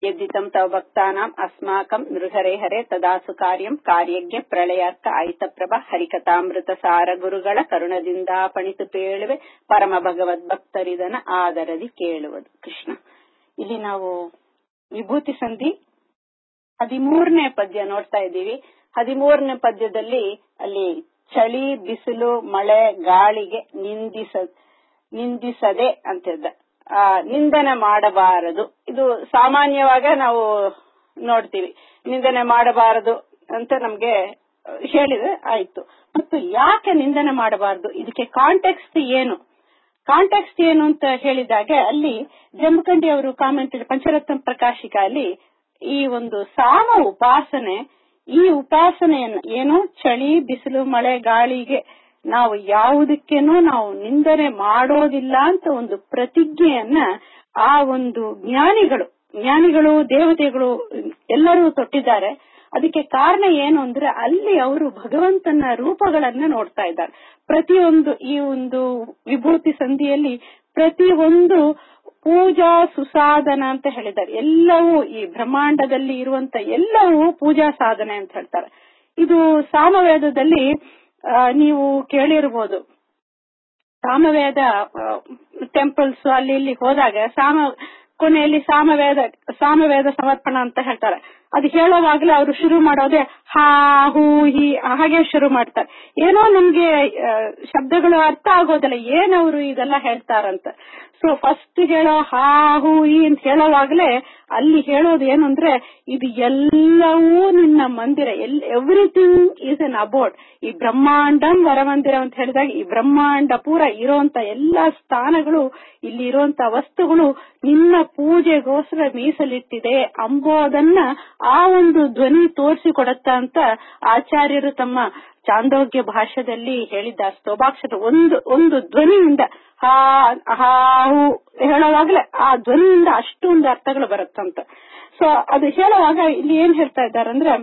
यद्दितं तव भक्तानाम् अस्माकं नृहरे हरे ತದಾಸು ಕಾರ್ಯಂ ಕಾರ್ಯಜ್ಞ ಪ್ರಳಯಾರ್ಕ ಆಯಿತಪ್ರಭ ಹರಿಕಥಾಮೃತ ಸಾರ ಗುರುಗಳ ಕರುಣದಿಂದ ಪಣಿತು ಪೇಳುವೆ ಪರಮ ಭಗವದ್ ಭಕ್ತರಿದನ ಆದರದಿ ಕೇಳುವುದು ಕೃಷ್ಣ ಇಲ್ಲಿ ನಾವು ವಿಭೂತಿ ಸಂಧಿ ಹದಿಮೂರನೇ ಪದ್ಯ ನೋಡ್ತಾ ಇದ್ದೀವಿ ಹದಿಮೂರನೇ ಪದ್ಯದಲ್ಲಿ ಅಲ್ಲಿ ಚಳಿ ಬಿಸಿಲು ಮಳೆ ಗಾಳಿಗೆ ನಿಂದಿಸ ನಿಂದಿಸದೆ ಅಂತಿದ್ದ ಆ ನಿಂದನೆ ಮಾಡಬಾರದು ಇದು ಸಾಮಾನ್ಯವಾಗ ನಾವು ನೋಡ್ತೀವಿ ನಿಂದನೆ ಮಾಡಬಾರದು ಅಂತ ನಮ್ಗೆ ಹೇಳಿದ್ರೆ ಆಯ್ತು ಮತ್ತು ಯಾಕೆ ನಿಂದನೆ ಮಾಡಬಾರದು ಇದಕ್ಕೆ ಕಾಂಟೆಕ್ಸ್ಟ್ ಏನು ಕಾಂಟೆಕ್ಸ್ಟ್ ಏನು ಅಂತ ಹೇಳಿದಾಗ ಅಲ್ಲಿ ಜಮಖಂಡಿ ಅವರು ಕಾಮೆಂಟ್ ಪಂಚರತ್ನ ಪ್ರಕಾಶಿಕ ಅಲ್ಲಿ ಈ ಒಂದು ಸಾಮ ಉಪಾಸನೆ ಈ ಉಪಾಸನೆಯನ್ನ ಏನು ಚಳಿ ಬಿಸಿಲು ಮಳೆ ಗಾಳಿಗೆ ನಾವು ಯಾವುದಕ್ಕೇನೂ ನಾವು ನಿಂದನೆ ಮಾಡೋದಿಲ್ಲ ಅಂತ ಒಂದು ಪ್ರತಿಜ್ಞೆಯನ್ನ ಆ ಒಂದು ಜ್ಞಾನಿಗಳು ಜ್ಞಾನಿಗಳು ದೇವತೆಗಳು ಎಲ್ಲರೂ ತೊಟ್ಟಿದ್ದಾರೆ ಅದಕ್ಕೆ ಕಾರಣ ಏನು ಅಂದ್ರೆ ಅಲ್ಲಿ ಅವರು ಭಗವಂತನ ರೂಪಗಳನ್ನ ನೋಡ್ತಾ ಇದ್ದಾರೆ ಪ್ರತಿಯೊಂದು ಈ ಒಂದು ವಿಭೂತಿ ಸಂಧಿಯಲ್ಲಿ ಪ್ರತಿಯೊಂದು ಪೂಜಾ ಸುಸಾಧನ ಅಂತ ಹೇಳಿದ್ದಾರೆ ಎಲ್ಲವೂ ಈ ಬ್ರಹ್ಮಾಂಡದಲ್ಲಿ ಇರುವಂತ ಎಲ್ಲವೂ ಪೂಜಾ ಸಾಧನೆ ಅಂತ ಹೇಳ್ತಾರೆ ಇದು ಸಾಮವೇದದಲ್ಲಿ ನೀವು ಕೇಳಿರ್ಬೋದು ಸಾಮವೇದ ಟೆಂಪಲ್ಸ್ ಅಲ್ಲಿ ಇಲ್ಲಿ ಹೋದಾಗ ಸಾಮ ಕೊನೆಯಲ್ಲಿ ಸಾಮವೇದ ಸಾಮವೇದ ಸಮರ್ಪಣ ಅಂತ ಹೇಳ್ತಾರೆ ಅದು ಹೇಳುವಾಗ್ಲೇ ಅವರು ಶುರು ಮಾಡೋದೇ ಹಾ ಹೂ ಹಿ ಹಾಗೆ ಶುರು ಮಾಡ್ತಾರೆ ಏನೋ ನಮ್ಗೆ ಶಬ್ದಗಳು ಅರ್ಥ ಆಗೋದಿಲ್ಲ ಏನವರು ಇದೆಲ್ಲ ಹೇಳ್ತಾರಂತ ಸೊ ಫಸ್ಟ್ ಹೇಳೋ ಹಾ ಹೂ ಹಿ ಅಂತ ಹೇಳೋವಾಗ್ಲೇ ಅಲ್ಲಿ ಹೇಳೋದು ಏನು ಅಂದ್ರೆ ಇದು ಎಲ್ಲವೂ ನಿನ್ನ ಮಂದಿರ ಎಲ್ ಎವ್ರಿಥಿಂಗ್ ಈಸ್ ಎನ್ ಅಬೌಟ್ ಈ ಬ್ರಹ್ಮಾಂಡಂ ವರಮಂದಿರ ಅಂತ ಹೇಳಿದಾಗ ಈ ಬ್ರಹ್ಮಾಂಡ ಪೂರ ಇರುವಂತ ಎಲ್ಲಾ ಸ್ಥಾನಗಳು ಇಲ್ಲಿ ಇರುವಂತ ವಸ್ತುಗಳು ನಿನ್ನ ಪೂಜೆಗೋಸ್ಕರ ಮೀಸಲಿಟ್ಟಿದೆ ಅಂಬೋದನ್ನ ಆ ಒಂದು ಧ್ವನಿ ತೋರಿಸಿಕೊಡತ್ತ ಅಂತ ಆಚಾರ್ಯರು ತಮ್ಮ ಚಾಂದೋಗ್ಯ ಭಾಷೆಯಲ್ಲಿ ಹೇಳಿದ್ದಾರೆ ಸ್ತೋಭಾಕ್ಷರ ಒಂದು ಒಂದು ಧ್ವನಿಯಿಂದ ಹಾ ಹಾವು ಹೇಳುವಾಗಲೇ ಆ ಧ್ವನಿಯಿಂದ ಅಷ್ಟೊಂದು ಅರ್ಥಗಳು ಬರುತ್ತಂತ ಸೊ ಅದು ಹೇಳುವಾಗ ಇಲ್ಲಿ ಏನ್ ಹೇಳ್ತಾ ಇದ್ದಾರೆ ಅಂದ್ರೆ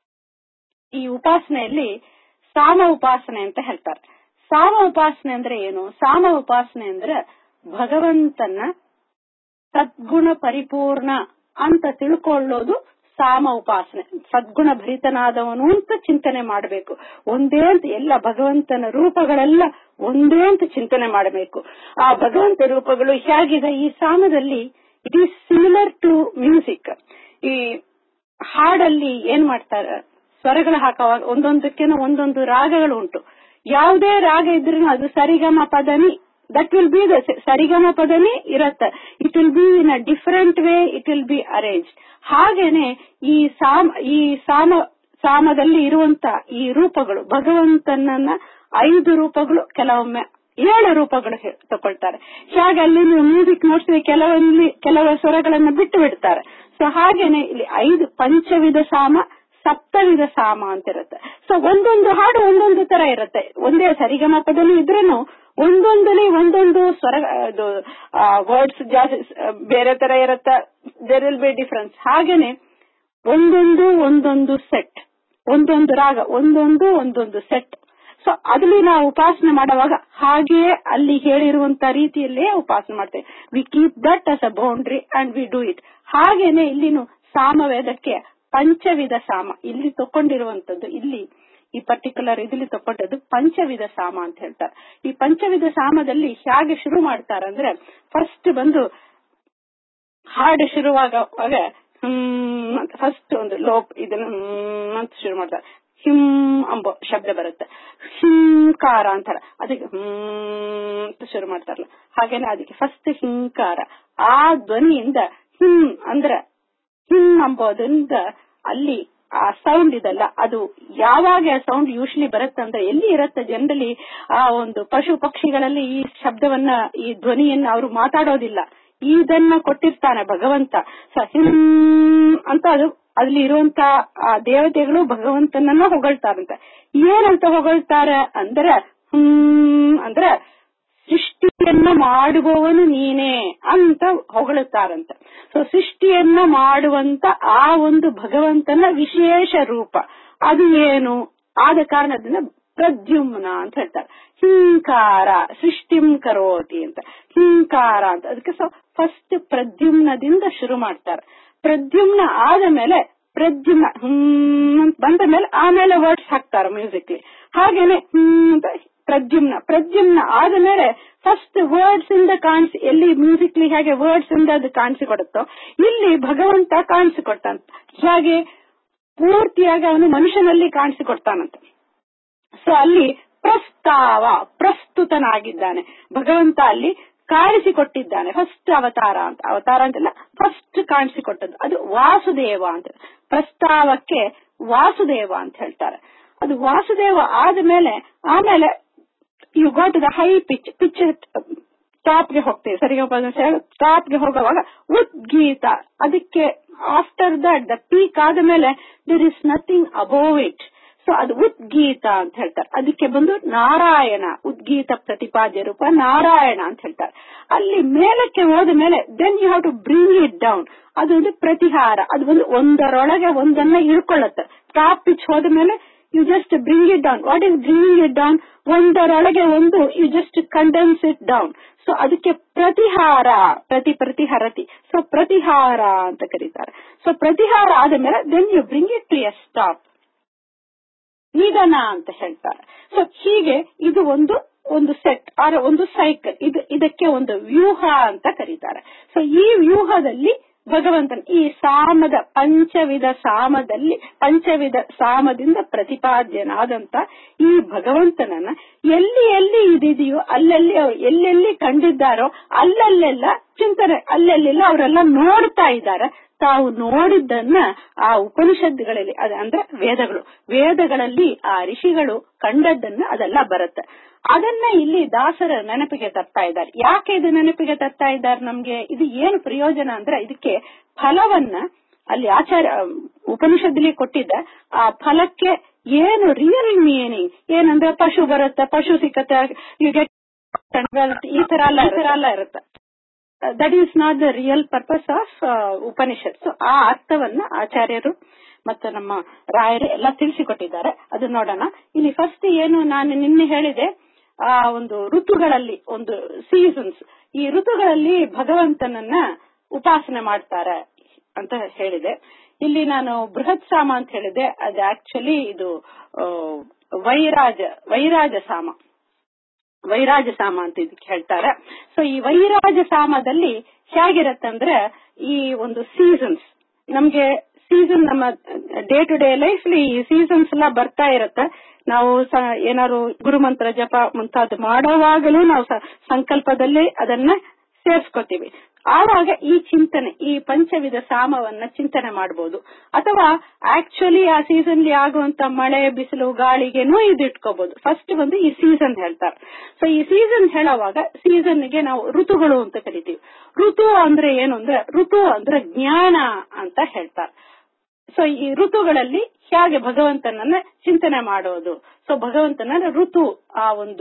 ಈ ಉಪಾಸನೆಯಲ್ಲಿ ಸಾಮ ಉಪಾಸನೆ ಅಂತ ಹೇಳ್ತಾರೆ ಸಾಮ ಉಪಾಸನೆ ಅಂದ್ರೆ ಏನು ಸಾಮ ಉಪಾಸನೆ ಅಂದ್ರೆ ಭಗವಂತನ ಸದ್ಗುಣ ಪರಿಪೂರ್ಣ ಅಂತ ತಿಳ್ಕೊಳ್ಳೋದು ಸಾಮ ಉಪಾಸನೆ ಸದ್ಗುಣ ಭರಿತನಾದವನು ಅಂತ ಚಿಂತನೆ ಮಾಡಬೇಕು ಒಂದೇ ಅಂತ ಎಲ್ಲ ಭಗವಂತನ ರೂಪಗಳೆಲ್ಲ ಒಂದೇ ಅಂತ ಚಿಂತನೆ ಮಾಡಬೇಕು ಆ ಭಗವಂತ ರೂಪಗಳು ಹೇಗಿದೆ ಈ ಸಾಮದಲ್ಲಿ it is similar to music ಈ ಹಾಡಲ್ಲಿ ಏನ್ ಮಾಡ್ತಾರೆ ಸ್ವರಗಳು ಹಾಕುವಾಗ ಒಂದೊಂದಕ್ಕೇನೋ ಒಂದೊಂದು ರಾಗಗಳು ಉಂಟು ಯಾವುದೇ ರಾಗ ಇದ್ರೂ ಅದು ಸರಿಗಮ ಪದನಿ ದಟ್ ವಿಲ್ ಬಿ ದ ಸರಿಗಮ ಪದನೇ ಇರತ್ತೆ it will be in a different way it will be arrange ಹಾಗೇನೆ ಈ ಸಾಮ ಈ ಸಾಮ ಸಾಮದಲ್ಲಿ ಇರುವಂತ ಈ ರೂಪಗಳು ಭಗವಂತನನ್ನ ಐದು ರೂಪಗಳು ಕೆಲವೊಮ್ಮೆ ಏಳು ರೂಪಗಳು ತಗೊಳ್ತಾರೆ ಹೇಗೆ ಅಲ್ಲಿ ನೀವು ಮ್ಯೂಸಿಕ್ ನೋಡ್ತೀವಿ ಕೆಲವಲ್ಲಿ ಕೆಲವು ಸ್ವರಗಳನ್ನ ಬಿಟ್ಟು ಬಿಡ್ತಾರೆ ಸೊ ಹಾಗೇನೆ ಇಲ್ಲಿ ಐದು ಪಂಚವಿಧ ಸಾಮ ಸಪ್ತವಿಧ ಸಾಮ ಅಂತ ಇರುತ್ತೆ ಸೊ ಒಂದೊಂದು ಹಾಡು ಒಂದೊಂದು ತರ ಇರುತ್ತೆ ಒಂದೇ ಸರಿಗಮ ಪದನು ಇದ್ರೂ ಒಂದೊಂದಲ್ಲಿ ಒಂದೊಂದು ಸ್ವರ ಇದು ವರ್ಡ್ಸ್ ಜಾಸ್ತಿ ಬೇರೆ ತರ ಇರುತ್ತೆ ದೇರ್ ವಿಲ್ ಬಿ ಡಿಫರೆನ್ಸ್ ಹಾಗೇನೆ ಒಂದೊಂದು ಒಂದೊಂದು ಸೆಟ್ ಒಂದೊಂದು ರಾಗ ಒಂದೊಂದು ಒಂದೊಂದು ಸೆಟ್ ಸೊ ಅದ್ರಲ್ಲಿ ನಾವು ಉಪಾಸನೆ ಮಾಡುವಾಗ ಹಾಗೆಯೇ ಅಲ್ಲಿ ಹೇಳಿರುವಂತ ರೀತಿಯಲ್ಲೇ ಉಪಾಸನೆ ಮಾಡ್ತೇವೆ we keep that as a boundary and we do it ಹಾಗೇನೆ ಇಲ್ಲಿನು ಸಾಮವೇದಕ್ಕೆ ಪಂಚವಿಧ ಸಾಮ ಇಲ್ಲಿ ತಕೊಂಡಿರುವಂತದ್ದು ಇಲ್ಲಿ ಈ ಪರ್ಟಿಕ್ಯುಲರ್ ಇದ್ರಲ್ಲಿ ತಕೊಂಡದ್ದು ಪಂಚವಿಧ ಸಾಮ ಅಂತ ಹೇಳ್ತಾರೆ ಈ ಪಂಚವಿಧ ಸಾಮದಲ್ಲಿ ಹೇಗೆ ಶುರು ಮಾಡ್ತಾರಂದ್ರೆ ಫಸ್ಟ್ ಬಂದು ಹಾಡು ಶುರುವಾಗುವಾಗ ಹ್ಮ್ ಅಂತ ಫಸ್ಟ್ ಒಂದು ಲೋಪ್ ಇದನ್ನ ಹ್ಮ್ ಅಂತ ಶುರು ಮಾಡ್ತಾರೆ ಹಿಮ್ ಅಂಬೋ ಶಬ್ದ ಬರುತ್ತೆ ಹಿಂಕಾರ ಅಂತಾರ ಅದಕ್ಕೆ ಹ್ಮ್ ಅಂತ ಶುರು ಮಾಡ್ತಾರಲ್ಲ ಹಾಗೇನೆ ಅದಕ್ಕೆ ಫಸ್ಟ್ ಹಿಂಕಾರ ಆ ಧ್ವನಿಯಿಂದ ಹಿಮ್ ಅಂದ್ರ ಹಿಮ್ ಅಂಬೋದ್ರಿಂದ ಅಲ್ಲಿ ಆ ಸೌಂಡ್ ಇದಲ್ಲ ಅದು ಯಾವಾಗ ಆ ಸೌಂಡ್ ಯೂಶ್ಲಿ ಬರುತ್ತೆ ಅಂದ್ರೆ ಎಲ್ಲಿ ಇರುತ್ತೆ ಜನರಲಿ ಆ ಒಂದು ಪಶು ಪಕ್ಷಿಗಳಲ್ಲಿ ಈ ಶಬ್ದವನ್ನ ಈ ಧ್ವನಿಯನ್ನ ಅವರು ಮಾತಾಡೋದಿಲ್ಲ ಇದನ್ನ ಕೊಟ್ಟಿರ್ತಾನೆ ಭಗವಂತ ಹಿಮ್ ಅಂತ ಅದು ಅಲ್ಲಿ ಇರುವಂತ ಆ ದೇವತೆಗಳು ಭಗವಂತನನ್ನ ಹೊಗಳ್ತಾರಂತೆ ಏನಂತ ಹೊಗಳ್ತಾರೆ ಅಂದ್ರೆ ಹ್ಮ್ ಅಂದ್ರೆ ಸೃಷ್ಟಿಯನ್ನ ಮಾಡುವವನು ನೀನೇ ಅಂತ ಹೊಗಳುತ್ತಾರಂತೆ ಸೊ ಸೃಷ್ಟಿಯನ್ನ ಮಾಡುವಂತ ಆ ಒಂದು ಭಗವಂತನ ವಿಶೇಷ ರೂಪ ಅದು ಏನು ಆದ ಕಾರಣದಿಂದ ಪ್ರದ್ಯುಮ್ನ ಅಂತ ಹೇಳ್ತಾರೆ ಹಿಂಕಾರ ಸೃಷ್ಟಿಂ ಕರೋತಿ ಅಂತ ಹಿಂಕಾರ ಅಂತ ಅದಕ್ಕೆ ಫಸ್ಟ್ ಪ್ರದ್ಯುಮ್ನದಿಂದ ಶುರು ಮಾಡ್ತಾರೆ ಪ್ರದ್ಯುಮ್ನ ಆದ ಮೇಲೆ ಪ್ರದ್ಯುಮ್ನ ಹ್ಮ್ ಅಂತ ಬಂದ ಮೇಲೆ ಆಮೇಲೆ ವರ್ಡ್ಸ್ ಹಾಕ್ತಾರೆ ಮ್ಯೂಸಿಕ್ ಹಾಗೇನೆ ಹ್ಮ್ ಅಂತ ಪ್ರದ್ಯುಮ್ನ ಪ್ರದ್ಯುಮ್ನ ಆದ ಮೇಲೆ ಫಸ್ಟ್ ವರ್ಡ್ಸ್ ಇಂದ ಕಾಣಿಸಿ ಎಲ್ಲಿ ಮ್ಯೂಸಿಕ್ಲಿ ಹೇಗೆ ವರ್ಡ್ಸ್ ಇಂದ ಅದು ಕಾಣಿಸಿಕೊಡುತ್ತೋ ಇಲ್ಲಿ ಭಗವಂತ ಕಾಣಿಸಿಕೊಡ್ತಾನಂತ ಹಾಗೆ ಪೂರ್ತಿಯಾಗಿ ಅವನು ಮನುಷ್ಯನಲ್ಲಿ ಕಾಣಿಸಿಕೊಡ್ತಾನಂತ ಸೊ ಅಲ್ಲಿ ಪ್ರಸ್ತಾವ ಪ್ರಸ್ತುತನಾಗಿದ್ದಾನೆ ಭಗವಂತ ಅಲ್ಲಿ ಕಾಣಿಸಿಕೊಟ್ಟಿದ್ದಾನೆ ಫಸ್ಟ್ ಅವತಾರ ಅಂತ ಅವತಾರ ಅಂತೆಲ್ಲ ಫಸ್ಟ್ ಕಾಣಿಸಿಕೊಟ್ಟದ್ದು ಅದು ವಾಸುದೇವ ಅಂತ ಪ್ರಸ್ತಾವಕ್ಕೆ ವಾಸುದೇವ ಅಂತ ಹೇಳ್ತಾರೆ ಅದು ವಾಸುದೇವ ಆದ ಮೇಲೆ ಆಮೇಲೆ you go to the high pitch pitch top ಗೆ ಹೋಗ್ತೇವೆ ಸರಿಗ ಟಾಪ್ ಗೆ ಹೋಗುವಾಗ ಉದ್ಗೀತ ಅದಕ್ಕೆ ಆಫ್ಟರ್ ದಟ್ ದ ಪೀಕ್ ಆದ ಮೇಲೆ there is nothing above it so ಅದು ಉದ್ಗೀತ ಅಂತ ಹೇಳ್ತಾರೆ ಅದಕ್ಕೆ ಬಂದು ನಾರಾಯಣ ಉದ್ಗೀತ ಪ್ರತಿಪಾದ್ಯ ರೂಪ ನಾರಾಯಣ ಅಂತ ಹೇಳ್ತಾರೆ ಅಲ್ಲಿ ಮೇಲಕ್ಕೆ ಹೋದ ಮೇಲೆ then you have to bring it down ಅದೊಂದು ಪ್ರತಿಹಾರ ಅದು ಒಂದು ಒಂದರೊಳಗೆ ಒಂದನ್ನ ಇಳ್ಕೊಳ್ಳುತ್ತೆ ಟಾಪ್ ಪಿಚ್ ಹೋದ ಮೇಲೆ you just bring it down what is bringing it down ಒಂದರೊಳಗೆ ಒಂದು you just condense it down so ಅದಕ್ಕೆ ಪ್ರತಿಹಾರ ಪ್ರತಿ ಪ್ರತಿಹರತಿ ಸೊ ಪ್ರತಿಹಾರ ಅಂತ ಕರೀತಾರೆ ಸೊ ಪ್ರತಿಹಾರ ಆದ ಮೇಲೆ then you bring it to a stop ನಿಧನ ಅಂತ ಹೇಳ್ತಾರೆ ಸೊ ಹೀಗೆ ಇದು ಒಂದು ಒಂದು ಸೆಟ್ ಆರ ಒಂದು ಸೈಕಲ್ ಇದು ಇದಕ್ಕೆ ಒಂದು ವ್ಯೂಹ ಅಂತ ಕರೀತಾರೆ ಸೊ ಈ ವ್ಯೂಹದಲ್ಲಿ ಭಗವಂತನ ಈ ಸಾಮದ ಪಂಚವಿಧ ಸಾಮದಲ್ಲಿ ಪಂಚವಿಧ ಸಾಮದಿಂದ ಪ್ರತಿಪಾದ್ಯನಾದಂತ ಈ ಭಗವಂತನನ್ನ ಎಲ್ಲಿ ಎಲ್ಲಿ ಇದಿದೆಯೋ ಅಲ್ಲೆಲ್ಲಿ ಅವ್ರು ಎಲ್ಲೆಲ್ಲಿ ಕಂಡಿದ್ದಾರೋ ಅಲ್ಲಲ್ಲೆಲ್ಲ ಚಿಂತನೆ ಅಲ್ಲೆಲ್ಲೆಲ್ಲ ಅವರೆಲ್ಲ ನೋಡ್ತಾ ಇದ್ದಾರೆ ತಾವು ನೋಡಿದ್ದನ್ನ ಆ ಉಪನಿಷತ್ತುಗಳಲ್ಲಿ ಅದ ಅಂದ್ರೆ ವೇದಗಳು ವೇದಗಳಲ್ಲಿ ಆ ಋಷಿಗಳು ಕಂಡದ್ದನ್ನ ಅದೆಲ್ಲ ಬರುತ್ತೆ ಅದನ್ನ ಇಲ್ಲಿ ದಾಸರ ನೆನಪಿಗೆ ತರ್ತಾ ಇದ್ದಾರೆ ಯಾಕೆ ಇದು ನೆನಪಿಗೆ ತರ್ತಾ ಇದ್ದಾರೆ ನಮ್ಗೆ ಇದು ಏನು ಪ್ರಯೋಜನ ಅಂದ್ರೆ ಇದಕ್ಕೆ ಫಲವನ್ನ ಅಲ್ಲಿ ಆಚಾರ್ಯ ಉಪನಿಷತ್ತಲ್ಲಿ ಕೊಟ್ಟಿದ್ದ ಆ ಫಲಕ್ಕೆ ಏನು ರಿಯಲ್ ಮೀನಿಂಗ್ ಏನಂದ್ರೆ ಪಶು ಬರುತ್ತೆ ಪಶು ಸಿಕ್ಕತ್ತೆ ಯು ಗೆಟ್ ಈ ತರ ಎಲ್ಲ ಈ ತರ ಎಲ್ಲ ಇರುತ್ತೆ that is not the real purpose of Upanishad so ಆ ಅರ್ಥವನ್ನ ಆಚಾರ್ಯರು ಮತ್ತು ನಮ್ಮ ರಾಯರು ಎಲ್ಲ ತಿಳಿಸಿಕೊಟ್ಟಿದ್ದಾರೆ ಅದು ನೋಡೋಣ ಇಲ್ಲಿ ಫಸ್ಟ್ ಏನು ನಾನು ನಿನ್ನೆ ಹೇಳಿದೆ ಆ ಒಂದು ಋತುಗಳಲ್ಲಿ ಒಂದು ಸೀಸನ್ಸ್ ಈ ಋತುಗಳಲ್ಲಿ ಭಗವಂತನನ್ನ ಉಪಾಸನೆ ಮಾಡ್ತಾರೆ ಅಂತ ಹೇಳಿದೆ ಇಲ್ಲಿ ನಾನು ಬೃಹತ್ ಸಾಮ ಅಂತ ಹೇಳಿದೆ ಅದು ಆಕ್ಚುಲಿ ಇದು ವೈರಾಜ ವೈರಾಜ ಸಾಮ ವೈರಾಜ ಸಾಮ ಅಂತ ಇದಕ್ಕೆ ಹೇಳ್ತಾರೆ ಸೊ ಈ ವೈರಾಜ ಸಾಮದಲ್ಲಿ ಹೇಗಿರತ್ತಂದ್ರೆ ಈ ಒಂದು ಸೀಸನ್ಸ್ ನಮ್ಗೆ ಸೀಸನ್ ನಮ್ಮ ಡೇ ಟು ಡೇ ಲೈಫ್ ಈ ಸೀಸನ್ಸ್ ಎಲ್ಲ ಬರ್ತಾ ಇರತ್ತೆ ನಾವು ಏನಾದ್ರು ಗುರುಮಂತ್ರ ಜಪ ಮುಂತಾದ ಮಾಡುವಾಗಲೂ ನಾವು ಸಂಕಲ್ಪದಲ್ಲಿ ಅದನ್ನ ಸೇರ್ಸ್ಕೊತೀವಿ ಆವಾಗ ಈ ಚಿಂತನೆ ಈ ಪಂಚವಿಧ ಸಾಮವನ್ನ ಚಿಂತನೆ ಮಾಡಬಹುದು ಅಥವಾ ಆಕ್ಚುಲಿ ಆ ಸೀಸನ್ಲಿ ಆಗುವಂತ ಮಳೆ ಬಿಸಿಲು ಗಾಳಿಗೆನೂ ಇದು ಇಟ್ಕೋಬಹುದು ಫಸ್ಟ್ ಬಂದು ಈ ಸೀಸನ್ ಹೇಳ್ತಾರೆ ಸೊ ಈ ಸೀಸನ್ ಹೇಳುವಾಗ ಸೀಸನ್ಗೆ ನಾವು ಋತುಗಳು ಅಂತ ಕರಿತೀವಿ ಋತು ಅಂದ್ರೆ ಏನು ಅಂದ್ರೆ ಋತು ಅಂದ್ರೆ ಜ್ಞಾನ ಅಂತ ಹೇಳ್ತಾರೆ ಸೊ ಈ ಋತುಗಳಲ್ಲಿ ಹೇಗೆ ಭಗವಂತನನ್ನ ಚಿಂತನೆ ಮಾಡೋದು ಸೊ ಭಗವಂತನ ಋತು ಆ ಒಂದು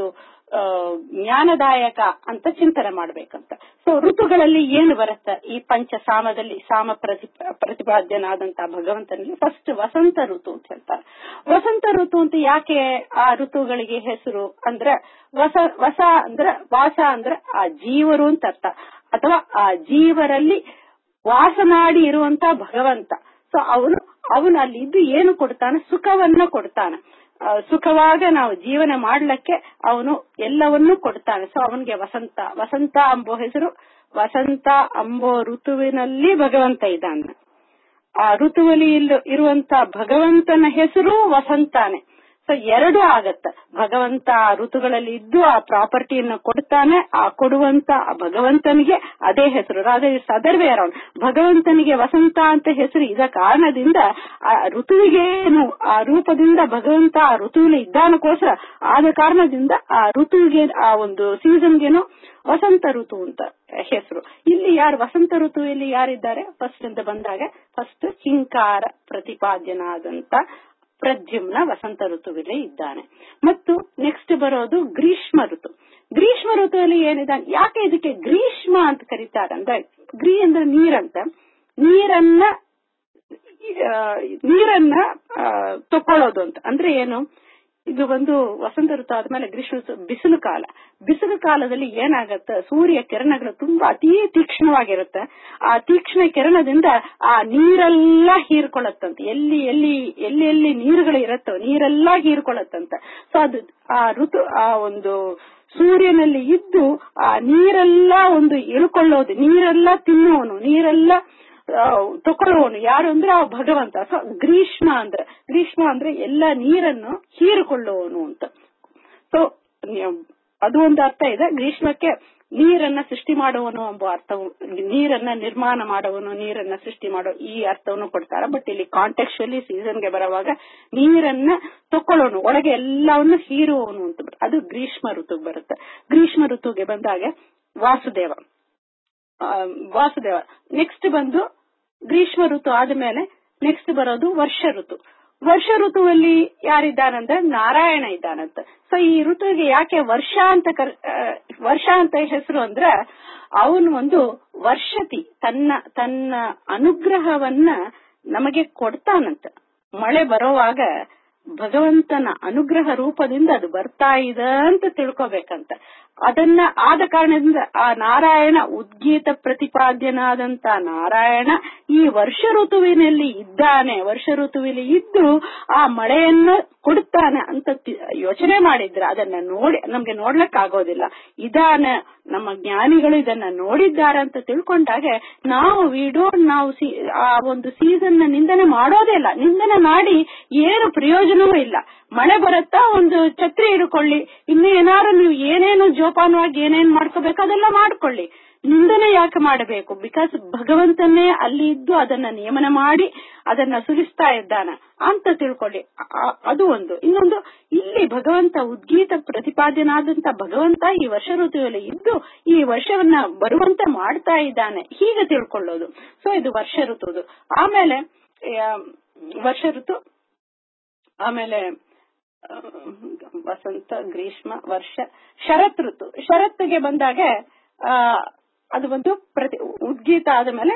ಜ್ಞಾನದಾಯಕ ಅಂತ ಚಿಂತನೆ ಮಾಡ್ಬೇಕಂತ ಸೊ ಋತುಗಳಲ್ಲಿ ಏನು ಬರುತ್ತೆ ಈ ಪಂಚ ಸಾಮದಲ್ಲಿ ಸಾಮ ಪ್ರತಿ ಪ್ರತಿಪಾದ್ಯನಾದಂತ ಭಗವಂತನಲ್ಲಿ ಫಸ್ಟ್ ವಸಂತ ಋತು ಅಂತ ಹೇಳ್ತಾರೆ ವಸಂತ ಋತು ಅಂತ ಯಾಕೆ ಆ ಋತುಗಳಿಗೆ ಹೆಸರು ಅಂದ್ರೆ ವಸ ವಸ ಅಂದ್ರೆ ವಾಸ ಅಂದ್ರೆ ಆ ಜೀವರು ಅಂತ ಅರ್ಥ ಅಥವಾ ಆ ಜೀವರಲ್ಲಿ ವಾಸನಾಡಿ ಇರುವಂತ ಭಗವಂತ ಸೊ ಅವನು ಅವನು ಅಲ್ಲಿ ಇದ್ದು ಏನು ಕೊಡ್ತಾನೆ ಸುಖವನ್ನ ಕೊಡ್ತಾನೆ ಸುಖವಾಗ ನಾವು ಜೀವನ ಮಾಡ್ಲಿಕ್ಕೆ ಅವನು ಎಲ್ಲವನ್ನೂ ಕೊಡ್ತಾನೆ ಸೊ ಅವನಿಗೆ ವಸಂತ ವಸಂತ ಅಂಬೋ ಹೆಸರು ವಸಂತ ಅಂಬೋ ಋತುವಿನಲ್ಲಿ ಭಗವಂತ ಇದ್ದಾನೆ ಆ ಋತುವಲ್ಲಿ ಇರುವಂತ ಭಗವಂತನ ಹೆಸರು ವಸಂತಾನೆ ಸೊ ಎರಡು ಆಗತ್ತ ಭಗವಂತ ಆ ಋತುಗಳಲ್ಲಿ ಇದ್ದು ಆ ಪ್ರಾಪರ್ಟಿಯನ್ನ ಕೊಡ್ತಾನೆ ಆ ಕೊಡುವಂತ ಆ ಭಗವಂತನಿಗೆ ಅದೇ ಹೆಸರು ರಾಧೆ ಅದರ್ವೇ ಅರೌಂಡ್ ಭಗವಂತನಿಗೆ ವಸಂತ ಅಂತ ಹೆಸರು ಇದ ಕಾರಣದಿಂದ ಆ ಋತುವಿಗೇನು ಆ ರೂಪದಿಂದ ಭಗವಂತ ಆ ಋತುವಿನ ಇದ್ದಾನಕ್ಕೋಸ್ಕರ ಆದ ಕಾರಣದಿಂದ ಆ ಋತುವಿಗೆ ಆ ಒಂದು ಸೀಸನ್ಗೇನು ವಸಂತ ಋತು ಅಂತ ಹೆಸರು ಇಲ್ಲಿ ಯಾರು ವಸಂತ ಋತುವಿನಲ್ಲಿ ಯಾರಿದ್ದಾರೆ ಫಸ್ಟ್ ಅಂತ ಬಂದಾಗ ಫಸ್ಟ್ ಹಿಂಕಾರ ಪ್ರತಿಪಾದ್ಯನಾದಂತ ಪ್ರದ್ಯುಮ್ನ ವಸಂತ ಋತುವಿನಲ್ಲಿ ಇದ್ದಾನೆ ಮತ್ತು ನೆಕ್ಸ್ಟ್ ಬರೋದು ಗ್ರೀಷ್ಮ ಋತು ಗ್ರೀಷ್ಮ ಋತುವಲ್ಲಿ ಏನಿದ್ದಾನೆ ಯಾಕೆ ಇದಕ್ಕೆ ಗ್ರೀಷ್ಮ ಅಂತ ಕರೀತಾರೆ ಅಂದ್ರೆ ಗ್ರೀ ಅಂದ್ರೆ ನೀರಂತ ನೀರನ್ನ ನೀರನ್ನ ತಕೊಳ್ಳೋದು ಅಂತ ಅಂದ್ರೆ ಏನು ಇದು ಒಂದು ವಸಂತ ಋತು ಆದ್ಮೇಲೆ ಗ್ರೀಷ್ಮ ಋತು ಬಿಸಿಲು ಕಾಲ ಬಿಸಿಲು ಕಾಲದಲ್ಲಿ ಏನಾಗತ್ತೆ ಸೂರ್ಯ ಕಿರಣಗಳು ತುಂಬಾ ಅತಿ ತೀಕ್ಷ್ಣವಾಗಿರುತ್ತೆ ಆ ತೀಕ್ಷ್ಣ ಕಿರಣದಿಂದ ಆ ನೀರೆಲ್ಲ ಹೀರ್ಕೊಳ್ಳತ್ತಂತೆ ಎಲ್ಲಿ ಎಲ್ಲಿ ಎಲ್ಲಿ ಎಲ್ಲಿ ನೀರುಗಳು ಇರುತ್ತೋ ನೀರೆಲ್ಲ ಹೀರ್ಕೊಳ್ಳತ್ತಂತೆ ಸೊ ಅದು ಆ ಋತು ಆ ಒಂದು ಸೂರ್ಯನಲ್ಲಿ ಇದ್ದು ಆ ನೀರೆಲ್ಲ ಒಂದು ಇಳ್ಕೊಳ್ಳೋದು ನೀರೆಲ್ಲ ತಿನ್ನುವನು ನೀರೆಲ್ಲ ತಕೊಳ್ಳುವನು ಯಾರು ಅಂದ್ರೆ ಆ ಭಗವಂತ ಸೊ ಗ್ರೀಷ್ಮ ಅಂದ್ರೆ ಗ್ರೀಷ್ಮ ಅಂದ್ರೆ ಎಲ್ಲ ನೀರನ್ನು ಹೀರಿಕೊಳ್ಳುವನು ಅಂತ ಸೊ ಅದು ಒಂದು ಅರ್ಥ ಇದೆ ಗ್ರೀಷ್ಮಕ್ಕೆ ನೀರನ್ನ ಸೃಷ್ಟಿ ಮಾಡುವನು ಎಂಬ ಅರ್ಥವು ನೀರನ್ನ ನಿರ್ಮಾಣ ಮಾಡುವನು ನೀರನ್ನ ಸೃಷ್ಟಿ ಮಾಡೋ ಈ ಅರ್ಥವನ್ನು ಕೊಡ್ತಾರೆ ಬಟ್ ಇಲ್ಲಿ ಕಾಂಟೆಕ್ಚುಲಿ ಸೀಸನ್ಗೆ ಬರುವಾಗ ನೀರನ್ನ ತಕೊಳ್ಳೋನು ಒಳಗೆ ಎಲ್ಲವನ್ನು ಹೀರುವವನು ಅಂತ ಅದು ಗ್ರೀಷ್ಮ ಋತುಗೆ ಬರುತ್ತೆ ಗ್ರೀಷ್ಮ ಋತುಗೆ ಬಂದಾಗ ವಾಸುದೇವ ವಾಸುದೇವ ನೆಕ್ಸ್ಟ್ ಬಂದು ಗ್ರೀಷ್ಮ ಋತು ಆದ್ಮೇಲೆ ನೆಕ್ಸ್ಟ್ ಬರೋದು ವರ್ಷ ಋತು ವರ್ಷ ಋತುವಲ್ಲಿ ಯಾರಿದ್ದಾನಂದ್ರೆ ನಾರಾಯಣ ಇದ್ದಾನಂತ ಸೊ ಈ ಋತುವಿಗೆ ಯಾಕೆ ವರ್ಷ ಅಂತ ಕರ್ ವರ್ಷ ಅಂತ ಹೆಸರು ಅಂದ್ರೆ ಅವನು ಒಂದು ವರ್ಷತಿ ತನ್ನ ತನ್ನ ಅನುಗ್ರಹವನ್ನ ನಮಗೆ ಕೊಡ್ತಾನಂತ ಮಳೆ ಬರೋವಾಗ ಭಗವಂತನ ಅನುಗ್ರಹ ರೂಪದಿಂದ ಅದು ಬರ್ತಾ ಇದೆ ಅಂತ ತಿಳ್ಕೊಬೇಕಂತ ಅದನ್ನ ಆದ ಕಾರಣದಿಂದ ಆ ನಾರಾಯಣ ಉದ್ಗೀತ ಪ್ರತಿಪಾದ್ಯನಾದಂತ ನಾರಾಯಣ ಈ ವರ್ಷ ಋತುವಿನಲ್ಲಿ ಇದ್ದಾನೆ ವರ್ಷ ಋತುವಿನಲ್ಲಿ ಇದ್ದು ಆ ಮಳೆಯನ್ನ ಕೊಡುತ್ತಾನೆ ಅಂತ ಯೋಚನೆ ಮಾಡಿದ್ರೆ ಅದನ್ನ ನೋಡಿ ನಮ್ಗೆ ನೋಡ್ಲಕ್ ಆಗೋದಿಲ್ಲ ಇದಾನ ನಮ್ಮ ಜ್ಞಾನಿಗಳು ಇದನ್ನ ನೋಡಿದ್ದಾರೆ ಅಂತ ತಿಳ್ಕೊಂಡಾಗ ನಾವು ವಿಡೋ ನಾವು ಆ ಒಂದು ಸೀಸನ್ ನ ನಿಂದನೆ ಮಾಡೋದೇ ಇಲ್ಲ ನಿಂದನೆ ಮಾಡಿ ಏನು ಪ್ರಯೋಜನವೂ ಇಲ್ಲ ಮಳೆ ಬರುತ್ತಾ ಒಂದು ಛತ್ರಿ ಹಿಡ್ಕೊಳ್ಳಿ ಇನ್ನು ಏನಾದ್ರು ನೀವು ಏನೇನು ಜೋಪಾನವಾಗಿ ಏನೇನ್ ಮಾಡ್ಕೋಬೇಕು ಅದೆಲ್ಲ ಮಾಡ್ಕೊಳ್ಳಿ ನಿಂದನೆ ಯಾಕೆ ಮಾಡಬೇಕು ಬಿಕಾಸ್ ಭಗವಂತನೇ ಅಲ್ಲಿ ಇದ್ದು ಅದನ್ನ ನಿಯಮನ ಮಾಡಿ ಅದನ್ನ ಸುರಿಸ್ತಾ ಇದ್ದಾನ ಅಂತ ತಿಳ್ಕೊಳ್ಳಿ ಅದು ಒಂದು ಇನ್ನೊಂದು ಇಲ್ಲಿ ಭಗವಂತ ಉದ್ಗೀತ ಪ್ರತಿಪಾದ್ಯನಾದಂತ ಭಗವಂತ ಈ ವರ್ಷ ಋತುವಲ್ಲಿ ಇದ್ದು ಈ ವರ್ಷವನ್ನ ಬರುವಂತೆ ಮಾಡ್ತಾ ಇದ್ದಾನೆ ಹೀಗೆ ತಿಳ್ಕೊಳ್ಳೋದು ಸೊ ಇದು ವರ್ಷ ಋತುದು ಆಮೇಲೆ ವರ್ಷ ಋತು ಆಮೇಲೆ ವಸಂತ ಗ್ರೀಷ್ಮ ವರ್ಷ ಶರತ್ ಋತು ಶರತ್ಗೆ ಬಂದಾಗ ಆ ಅದು ಒಂದು ಪ್ರತಿ ಉದ್ಗೀತ ಆದ ಮೇಲೆ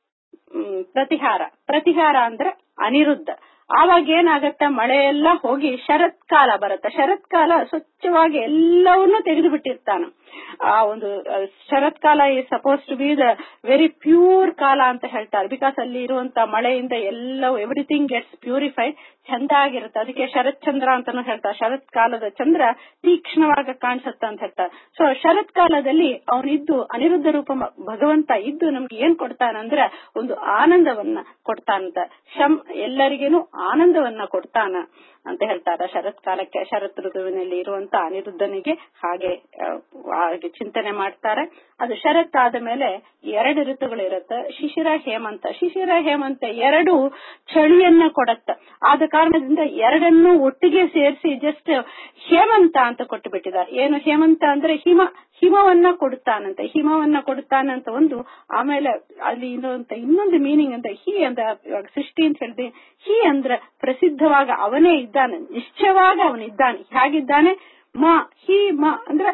ಪ್ರತಿಹಾರ ಪ್ರತಿಹಾರ ಅಂದ್ರೆ ಅನಿರುದ್ಧ ಆವಾಗ ಏನಾಗತ್ತೆ ಮಳೆ ಎಲ್ಲ ಹೋಗಿ ಶರತ್ಕಾಲ ಬರುತ್ತೆ ಶರತ್ಕಾಲ ಸ್ವಚ್ಛವಾಗಿ ಎಲ್ಲವನ್ನೂ ತೆಗೆದು ಬಿಟ್ಟಿರ್ತಾನ ಆ ಒಂದು ಶರತ್ಕಾಲ is suppose to be the very pure ಕಾಲ ಅಂತ ಹೇಳ್ತಾರೆ ಬಿಕಾಸ್ ಅಲ್ಲಿ ಇರುವಂತ ಮಳೆಯಿಂದ ಎಲ್ಲವೂ ಎವ್ರಿಥಿಂಗ್ ಗೆಟ್ಸ್ ಪ್ಯೂರಿಫೈಡ್ ಚಂದ ಆಗಿರುತ್ತೆ ಅದಕ್ಕೆ ಶರತ್ ಚಂದ್ರ ಅಂತಾನು ಹೇಳ್ತಾರೆ ಶರತ್ ಕಾಲದ ಚಂದ್ರ ತೀಕ್ಷ್ಣವಾಗ ಕಾಣಿಸುತ್ತ ಅಂತ ಹೇಳ್ತಾರೆ ಸೊ ಶರತ್ ಕಾಲದಲ್ಲಿ ಅವನಿದ್ದು ಅನಿರುದ್ಧ ರೂಪ ಭಗವಂತ ಇದ್ದು ನಮ್ಗೆ ಏನ್ ಕೊಡ್ತಾನಂದ್ರೆ ಒಂದು ಆನಂದವನ್ನ ಕೊಡ್ತಾನಂತ ಶಂ ಎಲ್ಲರಿಗೇನು ಆನಂದವನ್ನ ಕೊಡ್ತಾನ ಅಂತ ಹೇಳ್ತಾರ ಶರತ್ ಕಾಲಕ್ಕೆ ಶರತ್ ಋತುವಿನಲ್ಲಿ ಇರುವಂತ ಅನಿರುದ್ಧನಿಗೆ ಹಾಗೆ ಹಾಗೆ ಚಿಂತನೆ ಮಾಡ್ತಾರೆ ಅದು ಶರತ್ ಆದ ಮೇಲೆ ಎರಡು ಋತುಗಳಿರುತ್ತೆ ಶಿಶಿರ ಹೇಮಂತ ಶಿಶಿರ ಹೇಮಂತ ಎರಡು ಚಳಿಯನ್ನ ಕೊಡತ್ತ ಆದ ಕಾರಣದಿಂದ ಎರಡನ್ನೂ ಒಟ್ಟಿಗೆ ಸೇರಿಸಿ ಜಸ್ಟ್ ಹೇಮಂತ ಅಂತ ಕೊಟ್ಟು ಬಿಟ್ಟಿದ್ದಾರೆ ಏನು ಹೇಮಂತ ಅಂದ್ರೆ ಹಿಮ ಹಿಮವನ್ನ ಕೊಡುತ್ತಾನಂತೆ ಹಿಮವನ್ನ ಕೊಡುತ್ತಾನಂತ ಒಂದು ಆಮೇಲೆ ಅಲ್ಲಿ ಇನ್ನೊಂದು ಇನ್ನೊಂದು ಮೀನಿಂಗ್ ಅಂತ ಹಿ ಅಂತ ಇವಾಗ ಸೃಷ್ಟಿ ಅಂತ ಹೇಳಿದೆ ಹಿ ಅಂದ್ರೆ ಪ್ರಸಿದ್ಧವಾಗ ಅವನೇ ಇದ್ದಾನೆ ನಿಶ್ಚಯವಾಗಿ ಅವನಿದ್ದಾನೆ ಹೇಗಿದ್ದಾನೆ ಮ ಹಿ ಮ ಅಂದ್ರೆ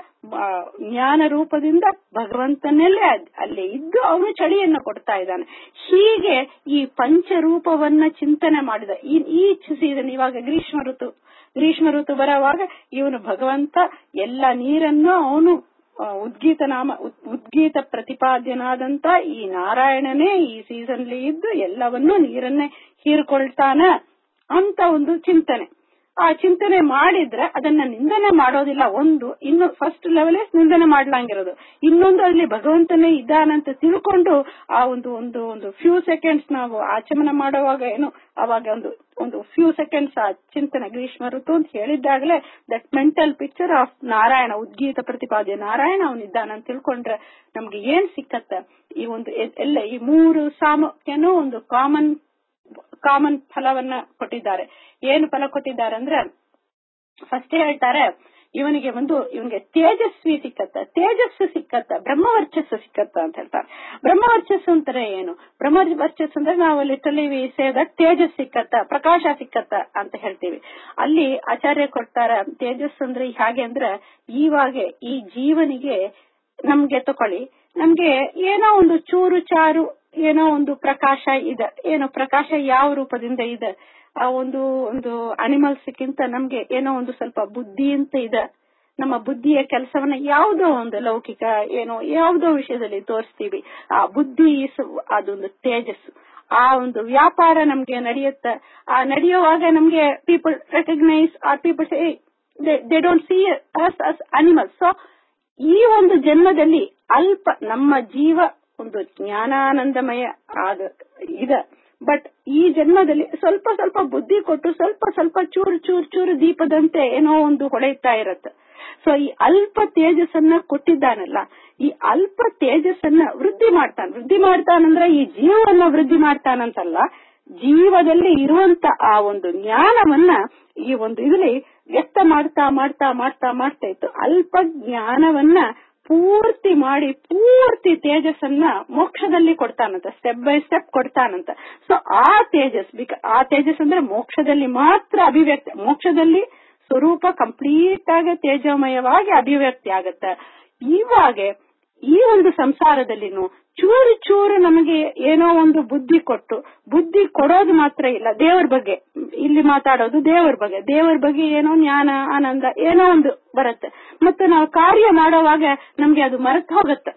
ಜ್ಞಾನ ರೂಪದಿಂದ ಭಗವಂತನಲ್ಲೇ ಅಲ್ಲಿ ಇದ್ದು ಅವನು ಚಳಿಯನ್ನ ಕೊಡ್ತಾ ಇದ್ದಾನೆ ಹೀಗೆ ಈ ಪಂಚರೂಪವನ್ನ ಚಿಂತನೆ ಮಾಡಿದ ಈ ಸೀಸನ್ ಇವಾಗ ಗ್ರೀಷ್ಮ ಋತು ಗ್ರೀಷ್ಮ ಋತು ಬರುವಾಗ ಇವನು ಭಗವಂತ ಎಲ್ಲ ನೀರನ್ನು ಅವನು ಉದ್ಗೀತ ನಾಮ ಉದ್ಗೀತ ಪ್ರತಿಪಾದ್ಯನಾದಂತ ಈ ನಾರಾಯಣನೇ ಈ ಸೀಸನ್ಲಿ ಇದ್ದು ಎಲ್ಲವನ್ನೂ ನೀರನ್ನೇ ಹೀರ್ಕೊಳ್ತಾನ ಅಂತ ಒಂದು ಚಿಂತನೆ ಆ ಚಿಂತನೆ ಮಾಡಿದ್ರೆ ಅದನ್ನ ನಿಂದನೆ ಮಾಡೋದಿಲ್ಲ ಒಂದು ಇನ್ನು ಫಸ್ಟ್ ಲೆವೆಲ್ ನಿಂದನೆ ಮಾಡ್ಲಂಗಿರೋದು ಇನ್ನೊಂದು ಅಲ್ಲಿ ಭಗವಂತನೇ ಇದ್ದಾನಂತ ತಿಳ್ಕೊಂಡು ಆ ಒಂದು ಒಂದು ಒಂದು ಫ್ಯೂ ಸೆಕೆಂಡ್ಸ್ ನಾವು ಆಚಮನ ಮಾಡುವಾಗ ಏನು ಅವಾಗ ಒಂದು ಒಂದು ಫ್ಯೂ ಸೆಕೆಂಡ್ಸ್ ಆ ಚಿಂತನೆ ಗ್ರೀಷ್ಮ ಋತು ಅಂತ ಹೇಳಿದ್ದಾಗಲೇ that mental picture of Narayana ಉದ್ಗೀತ ಪ್ರತಿಪಾದ್ಯ ನಾರಾಯಣ ಅವನಿದ್ದಾನಂತ ತಿಳ್ಕೊಂಡ್ರೆ ನಮ್ಗೆ ಏನ್ ಸಿಕ್ಕತ್ತ ಈ ಒಂದು ಎಲ್ಲ ಈ ಮೂರು ಸಾಮಕ್ಯನೂ ಒಂದು ಕಾಮನ್ ಕಾಮನ್ ಫಲವನ್ನ ಕೊಟ್ಟಿದ್ದಾರೆ ಏನು ಫಲ ಕೊಟ್ಟಿದ್ದಾರೆ ಅಂದ್ರೆ ಫಸ್ಟ್ ಹೇಳ್ತಾರೆ ಇವನಿಗೆ ಒಂದು ಇವನಿಗೆ ತೇಜಸ್ವಿ ಸಿಕ್ಕತ್ತ ತೇಜಸ್ಸು ಸಿಕ್ಕತ್ತ ಬ್ರಹ್ಮವರ್ಚಸ್ಸು ಸಿಕ್ಕತ್ತ ಅಂತ ಹೇಳ್ತಾರೆ ಬ್ರಹ್ಮವರ್ಚಸ್ಸು ಅಂತಾರೆ ಏನು ಬ್ರಹ್ಮವರ್ಚಸ್ಸು ಅಂದ್ರೆ ನಾವು ಲಿಟಲಿ ವಿ ಸೇದ ತೇಜಸ್ ಸಿಕ್ಕತ್ತ ಪ್ರಕಾಶ ಸಿಕ್ಕತ್ತ ಅಂತ ಹೇಳ್ತೀವಿ ಅಲ್ಲಿ ಆಚಾರ್ಯ ಕೊಡ್ತಾರ ತೇಜಸ್ ಅಂದ್ರೆ ಹಾಗೆ ಅಂದ್ರೆ ಇವಾಗ ಈ ಜೀವನಿಗೆ ನಮ್ಗೆ ತಕೊಳ್ಳಿ ನಮ್ಗೆ ಏನೋ ಒಂದು ಚೂರು ಚಾರು ಏನೋ ಒಂದು ಪ್ರಕಾಶ ಇದೆ ಏನೋ ಪ್ರಕಾಶ ಯಾವ ರೂಪದಿಂದ ಇದೆ ಆ ಒಂದು ಒಂದು ಅನಿಮಲ್ಸ್ಗಿಂತ ನಮ್ಗೆ ಏನೋ ಒಂದು ಸ್ವಲ್ಪ ಬುದ್ಧಿ ಅಂತ ಇದೆ ನಮ್ಮ ಬುದ್ಧಿಯ ಕೆಲಸವನ್ನ ಯಾವುದೋ ಒಂದು ಲೌಕಿಕ ಏನೋ ಯಾವುದೋ ವಿಷಯದಲ್ಲಿ ತೋರಿಸ್ತೀವಿ ಆ ಬುದ್ಧಿ ಅದೊಂದು ತೇಜಸ್ಸು ಆ ಒಂದು ವ್ಯಾಪಾರ ನಮ್ಗೆ ನಡೆಯುತ್ತೆ ಆ ನಡೆಯುವಾಗ ನಮ್ಗೆ people recognise are people they don't see us us animals so ಈ ಒಂದು ಜನ್ಮದಲ್ಲಿ ಅಲ್ಪ ನಮ್ಮ ಜೀವ ಒಂದು ಜ್ಞಾನಾನಂದಮಯ ಆದ ಇದೆ ಬಟ್ ಈ ಜನ್ಮದಲ್ಲಿ ಸ್ವಲ್ಪ ಸ್ವಲ್ಪ ಬುದ್ಧಿ ಕೊಟ್ಟು ಸ್ವಲ್ಪ ಸ್ವಲ್ಪ ಚೂರು ಚೂರು ಚೂರು ದೀಪದಂತೆ ಏನೋ ಒಂದು ಹೊಳೆಯುತ್ತಾ ಇರತ್ತೆ ಸೊ ಈ ಅಲ್ಪ ತೇಜಸ್ಸನ್ನ ಕೊಟ್ಟಿದ್ದಾನಲ್ಲ ಈ ಅಲ್ಪ ತೇಜಸ್ಸನ್ನ ವೃದ್ಧಿ ಮಾಡ್ತಾನೆ ವೃದ್ಧಿ ಮಾಡ್ತಾನಂದ್ರೆ ಈ ಜೀವವನ್ನ ವೃದ್ಧಿ ಮಾಡ್ತಾನಂತಲ್ಲ ಜೀವದಲ್ಲಿ ಇರುವಂತ ಆ ಒಂದು ಜ್ಞಾನವನ್ನ ಈ ಒಂದು ಇದರಲ್ಲಿ ವ್ಯಕ್ತ ಮಾಡ್ತಾ ಮಾಡ್ತಾ ಮಾಡ್ತಾ ಮಾಡ್ತಾ ಇತ್ತು ಅಲ್ಪ ಜ್ಞಾನವನ್ನ ಪೂರ್ತಿ ಮಾಡಿ ಪೂರ್ತಿ ತೇಜಸ್ಸನ್ನ ಮೋಕ್ಷದಲ್ಲಿ ಕೊಡ್ತಾನಂತ ಸ್ಟೆಪ್ ಬೈ ಸ್ಟೆಪ್ ಕೊಡ್ತಾನಂತ ಸೊ ಆ ತೇಜಸ್ ಆ ತೇಜಸ್ ಅಂದ್ರೆ ಮೋಕ್ಷದಲ್ಲಿ ಮಾತ್ರ ಅಭಿವ್ಯಕ್ತಿ ಮೋಕ್ಷದಲ್ಲಿ ಸ್ವರೂಪ ಕಂಪ್ಲೀಟ್ ಆಗಿ ತೇಜಮಯವಾಗಿ ಅಭಿವ್ಯಕ್ತಿ ಆಗತ್ತೆ ಇವಾಗ ಈ ಒಂದು ಸಂಸಾರದಲ್ಲಿನೂ ಚೂರು ಚೂರು ನಮಗೆ ಏನೋ ಒಂದು ಬುದ್ಧಿ ಕೊಟ್ಟು ಬುದ್ಧಿ ಕೊಡೋದು ಮಾತ್ರ ಇಲ್ಲ ದೇವರ ಬಗ್ಗೆ ಇಲ್ಲಿ ಮಾತಾಡೋದು ದೇವರ ಬಗ್ಗೆ ದೇವರ ಬಗ್ಗೆ ಏನೋ ಜ್ಞಾನ ಆನಂದ ಏನೋ ಒಂದು ಬರುತ್ತೆ ಮತ್ತೆ ನಾವು ಕಾರ್ಯ ಮಾಡೋವಾಗ ನಮ್ಗೆ ಅದು ಮರೆತು ಹೋಗುತ್ತೆ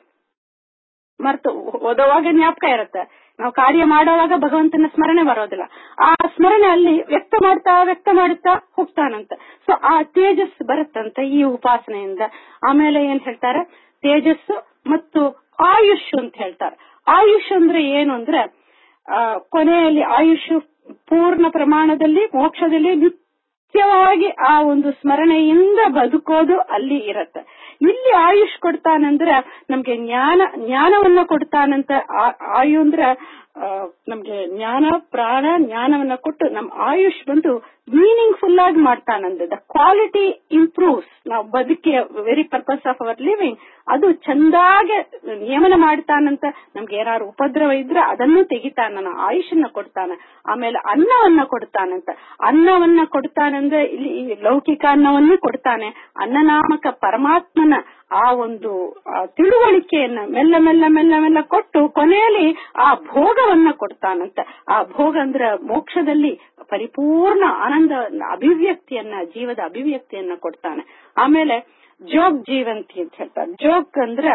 ಮರೆತು ಓದೋವಾಗ ಜ್ಞಾಪಕ ಇರುತ್ತೆ ನಾವು ಕಾರ್ಯ ಮಾಡುವಾಗ ಭಗವಂತನ ಸ್ಮರಣೆ ಬರೋದಿಲ್ಲ ಆ ಸ್ಮರಣೆ ಅಲ್ಲಿ ವ್ಯಕ್ತ ಮಾಡ್ತಾ ವ್ಯಕ್ತ ಮಾಡುತ್ತಾ ಹೋಗ್ತಾನಂತ ಸೊ ಆ ತೇಜಸ್ ಬರುತ್ತಂತ ಈ ಉಪಾಸನೆಯಿಂದ ಆಮೇಲೆ ಏನ್ ಹೇಳ್ತಾರೆ ತೇಜಸ್ಸು ಮತ್ತು ಆಯುಷ್ ಅಂತ ಹೇಳ್ತಾರೆ ಆಯುಷ್ ಅಂದ್ರೆ ಏನು ಅಂದ್ರೆ ಆ ಕೊನೆಯಲ್ಲಿ ಆಯುಷ್ ಪೂರ್ಣ ಪ್ರಮಾಣದಲ್ಲಿ ಮೋಕ್ಷದಲ್ಲಿ ನಿತ್ಯವಾಗಿ ಆ ಒಂದು ಸ್ಮರಣೆಯಿಂದ ಬದುಕೋದು ಅಲ್ಲಿ ಇರತ್ತೆ ಇಲ್ಲಿ ಆಯುಷ್ ಕೊಡ್ತಾನಂದ್ರ ನಮ್ಗೆ ಜ್ಞಾನ ಜ್ಞಾನವನ್ನ ಕೊಡ್ತಾನಂತ ಆಯು ಅಂದ್ರ ನಮ್ಗೆ ಜ್ಞಾನ ಪ್ರಾಣ ಜ್ಞಾನವನ್ನ ಕೊಟ್ಟು ನಮ್ ಆಯುಷ್ ಬಂದು ಮೀನಿಂಗ್ ಫುಲ್ ಆಗಿ ಮಾಡ್ತಾನಂದ ದ ಕ್ವಾಲಿಟಿ ಇಂಪ್ರೂವ್ಸ್ ನಾವು ಬದುಕಿ very purpose of our living ಅದು ಚಂದಾಗೆ ನಿಯಮನ ಮಾಡ್ತಾನಂತ ನಮ್ಗೆ ಏನಾದ್ರು ಉಪದ್ರವ ಇದ್ರೆ ಅದನ್ನು ತೆಗಿತಾನ ಆಯುಷನ್ನ ಕೊಡ್ತಾನ ಆಮೇಲೆ ಅನ್ನವನ್ನ ಕೊಡ್ತಾನಂತ ಅನ್ನವನ್ನ ಕೊಡ್ತಾನಂದ್ರೆ ಇಲ್ಲಿ ಲೌಕಿಕ ಅನ್ನವನ್ನು ಕೊಡ್ತಾನೆ ಅನ್ನನಾಮಕ ಪರಮಾತ್ಮನ ಆ ಒಂದು ತಿಳುವಳಿಕೆಯನ್ನ ಮೆಲ್ಲ ಮೆಲ್ಲ ಮೆಲ್ಲ ಮೆಲ್ಲ ಕೊಟ್ಟು ಕೊನೆಯಲ್ಲಿ ಆ ಭೋಗವನ್ನ ಕೊಡ್ತಾನಂತ ಆ ಭೋಗ ಅಂದ್ರೆ ಮೋಕ್ಷದಲ್ಲಿ ಪರಿಪೂರ್ಣ ಆನಂದ ಅಭಿವ್ಯಕ್ತಿಯನ್ನ ಜೀವದ ಅಭಿವ್ಯಕ್ತಿಯನ್ನ ಕೊಡ್ತಾನೆ ಆಮೇಲೆ ಜೋಗ್ ಜೀವಂತಿ ಅಂತ ಹೇಳ್ತಾರೆ ಜೋಗ್ ಅಂದ್ರೆ